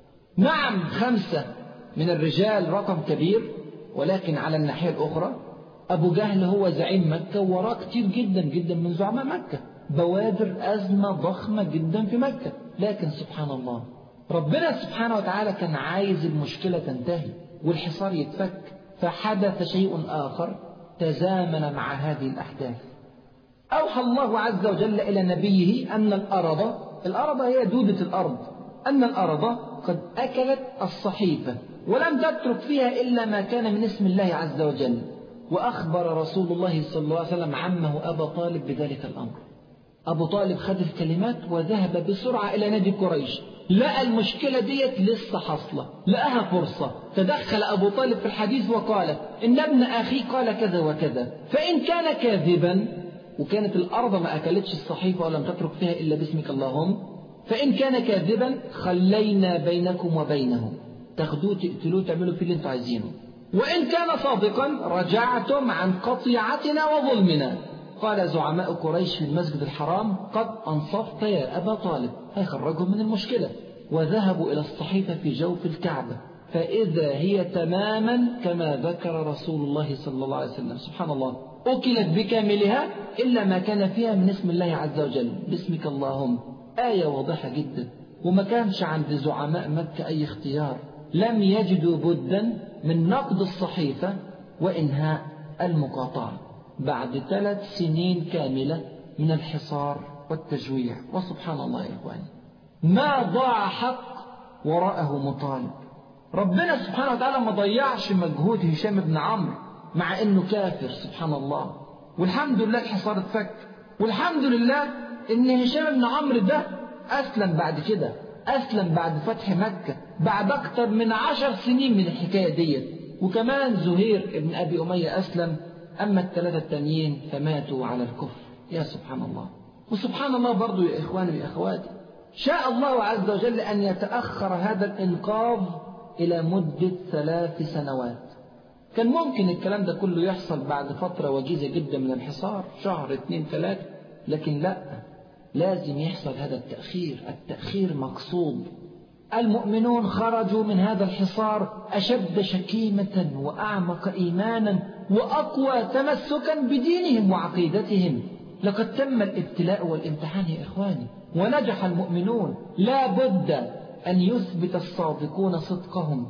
نعم خمسة من الرجال رقم كبير ولكن على الناحية الأخرى أبو جهل هو زعيم مكة وراه كتير جدا جدا من زعماء مكة بوادر أزمة ضخمة جدا في مكة لكن سبحان الله ربنا سبحانه وتعالى كان عايز المشكلة تنتهي والحصار يتفك فحدث شيء آخر تزامن مع هذه الأحداث أوحى الله عز وجل إلى نبيه أن الأرض الأرض هي دودة الأرض أن الأرض قد أكلت الصحيفة ولم تترك فيها إلا ما كان من اسم الله عز وجل وأخبر رسول الله صلى الله عليه وسلم عمه أبا طالب بذلك الأمر أبو طالب خد الكلمات وذهب بسرعة إلى نادي قريش لقى المشكلة ديت لسه حاصلة لقاها فرصة تدخل أبو طالب في الحديث وقال إن ابن أخي قال كذا وكذا فإن كان كاذبا وكانت الأرض ما أكلتش الصحيفة ولم تترك فيها إلا باسمك اللهم فإن كان كاذبا خلينا بينكم وبينه تاخدوه تقتلوه تعملوا فيه اللي انتوا عايزينه وإن كان صادقا رجعتم عن قطيعتنا وظلمنا قال زعماء قريش في المسجد الحرام قد أنصفت يا أبا طالب هيخرجهم من المشكلة وذهبوا إلى الصحيفة في جوف الكعبة فإذا هي تماما كما ذكر رسول الله صلى الله عليه وسلم سبحان الله أكلت بكاملها إلا ما كان فيها من اسم الله عز وجل باسمك اللهم آية واضحة جدا وما كانش عند زعماء مكة أي اختيار لم يجدوا بدا من نقد الصحيفة وإنهاء المقاطعة بعد ثلاث سنين كاملة من الحصار والتجويع وسبحان الله يا إخواني ما ضاع حق وراءه مطالب ربنا سبحانه وتعالى ما ضيعش مجهود هشام بن عمرو مع انه كافر سبحان الله والحمد لله الحصار اتفك والحمد لله ان هشام بن عمرو ده اسلم بعد كده اسلم بعد فتح مكة بعد اكتر من عشر سنين من الحكاية ديت وكمان زهير ابن ابي امية اسلم اما الثلاثة التانيين فماتوا على الكفر يا سبحان الله وسبحان الله برضو يا اخواني يا اخواتي شاء الله عز وجل ان يتاخر هذا الانقاذ الى مده ثلاث سنوات كان ممكن الكلام ده كله يحصل بعد فترة وجيزة جدا من الحصار شهر اثنين ثلاثة لكن لا لازم يحصل هذا التأخير التأخير مقصود المؤمنون خرجوا من هذا الحصار أشد شكيمة وأعمق إيمانا وأقوى تمسكا بدينهم وعقيدتهم لقد تم الابتلاء والامتحان يا إخواني ونجح المؤمنون لا بد أن يثبت الصادقون صدقهم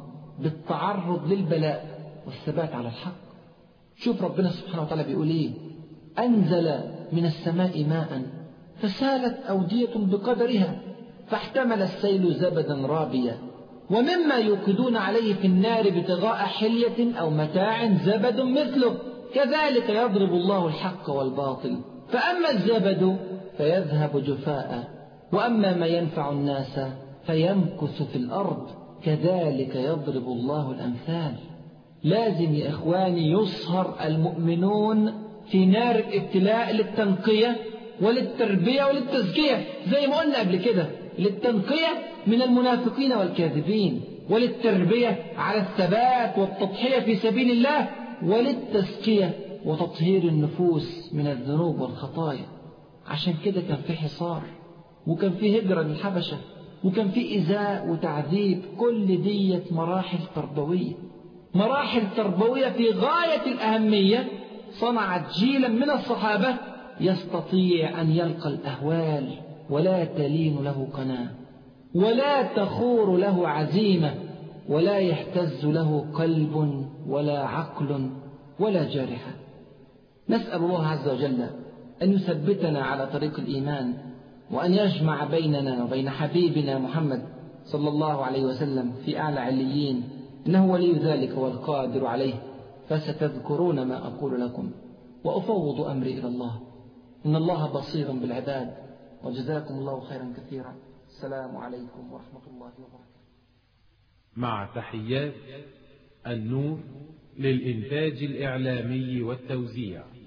بالتعرض للبلاء والثبات على الحق شوف ربنا سبحانه وتعالى بيقول ايه أنزل من السماء ماء فسالت أودية بقدرها فاحتمل السيل زبدا رابيا ومما يوقدون عليه في النار ابتغاء حلية أو متاع زبد مثله كذلك يضرب الله الحق والباطل فأما الزبد فيذهب جفاء وأما ما ينفع الناس فيمكث في الأرض كذلك يضرب الله الأمثال لازم يا إخواني يصهر المؤمنون في نار الابتلاء للتنقية وللتربية وللتزكية زي ما قلنا قبل كده للتنقية من المنافقين والكاذبين وللتربية على الثبات والتضحية في سبيل الله وللتزكية وتطهير النفوس من الذنوب والخطايا عشان كده كان في حصار وكان في هجرة للحبشة وكان في إزاء وتعذيب كل دية مراحل تربوية مراحل تربوية في غاية الأهمية صنعت جيلا من الصحابة يستطيع أن يلقى الأهوال ولا تلين له قناة ولا تخور له عزيمة ولا يهتز له قلب ولا عقل ولا جارحة نسأل الله عز وجل أن يثبتنا على طريق الإيمان وأن يجمع بيننا وبين حبيبنا محمد صلى الله عليه وسلم في أعلى عليين إنه ولي ذلك والقادر عليه فستذكرون ما أقول لكم وأفوض أمري إلى الله إن الله بصير بالعباد وجزاكم الله خيرا كثيرا السلام عليكم ورحمة الله وبركاته مع تحيات النور للإنتاج الإعلامي والتوزيع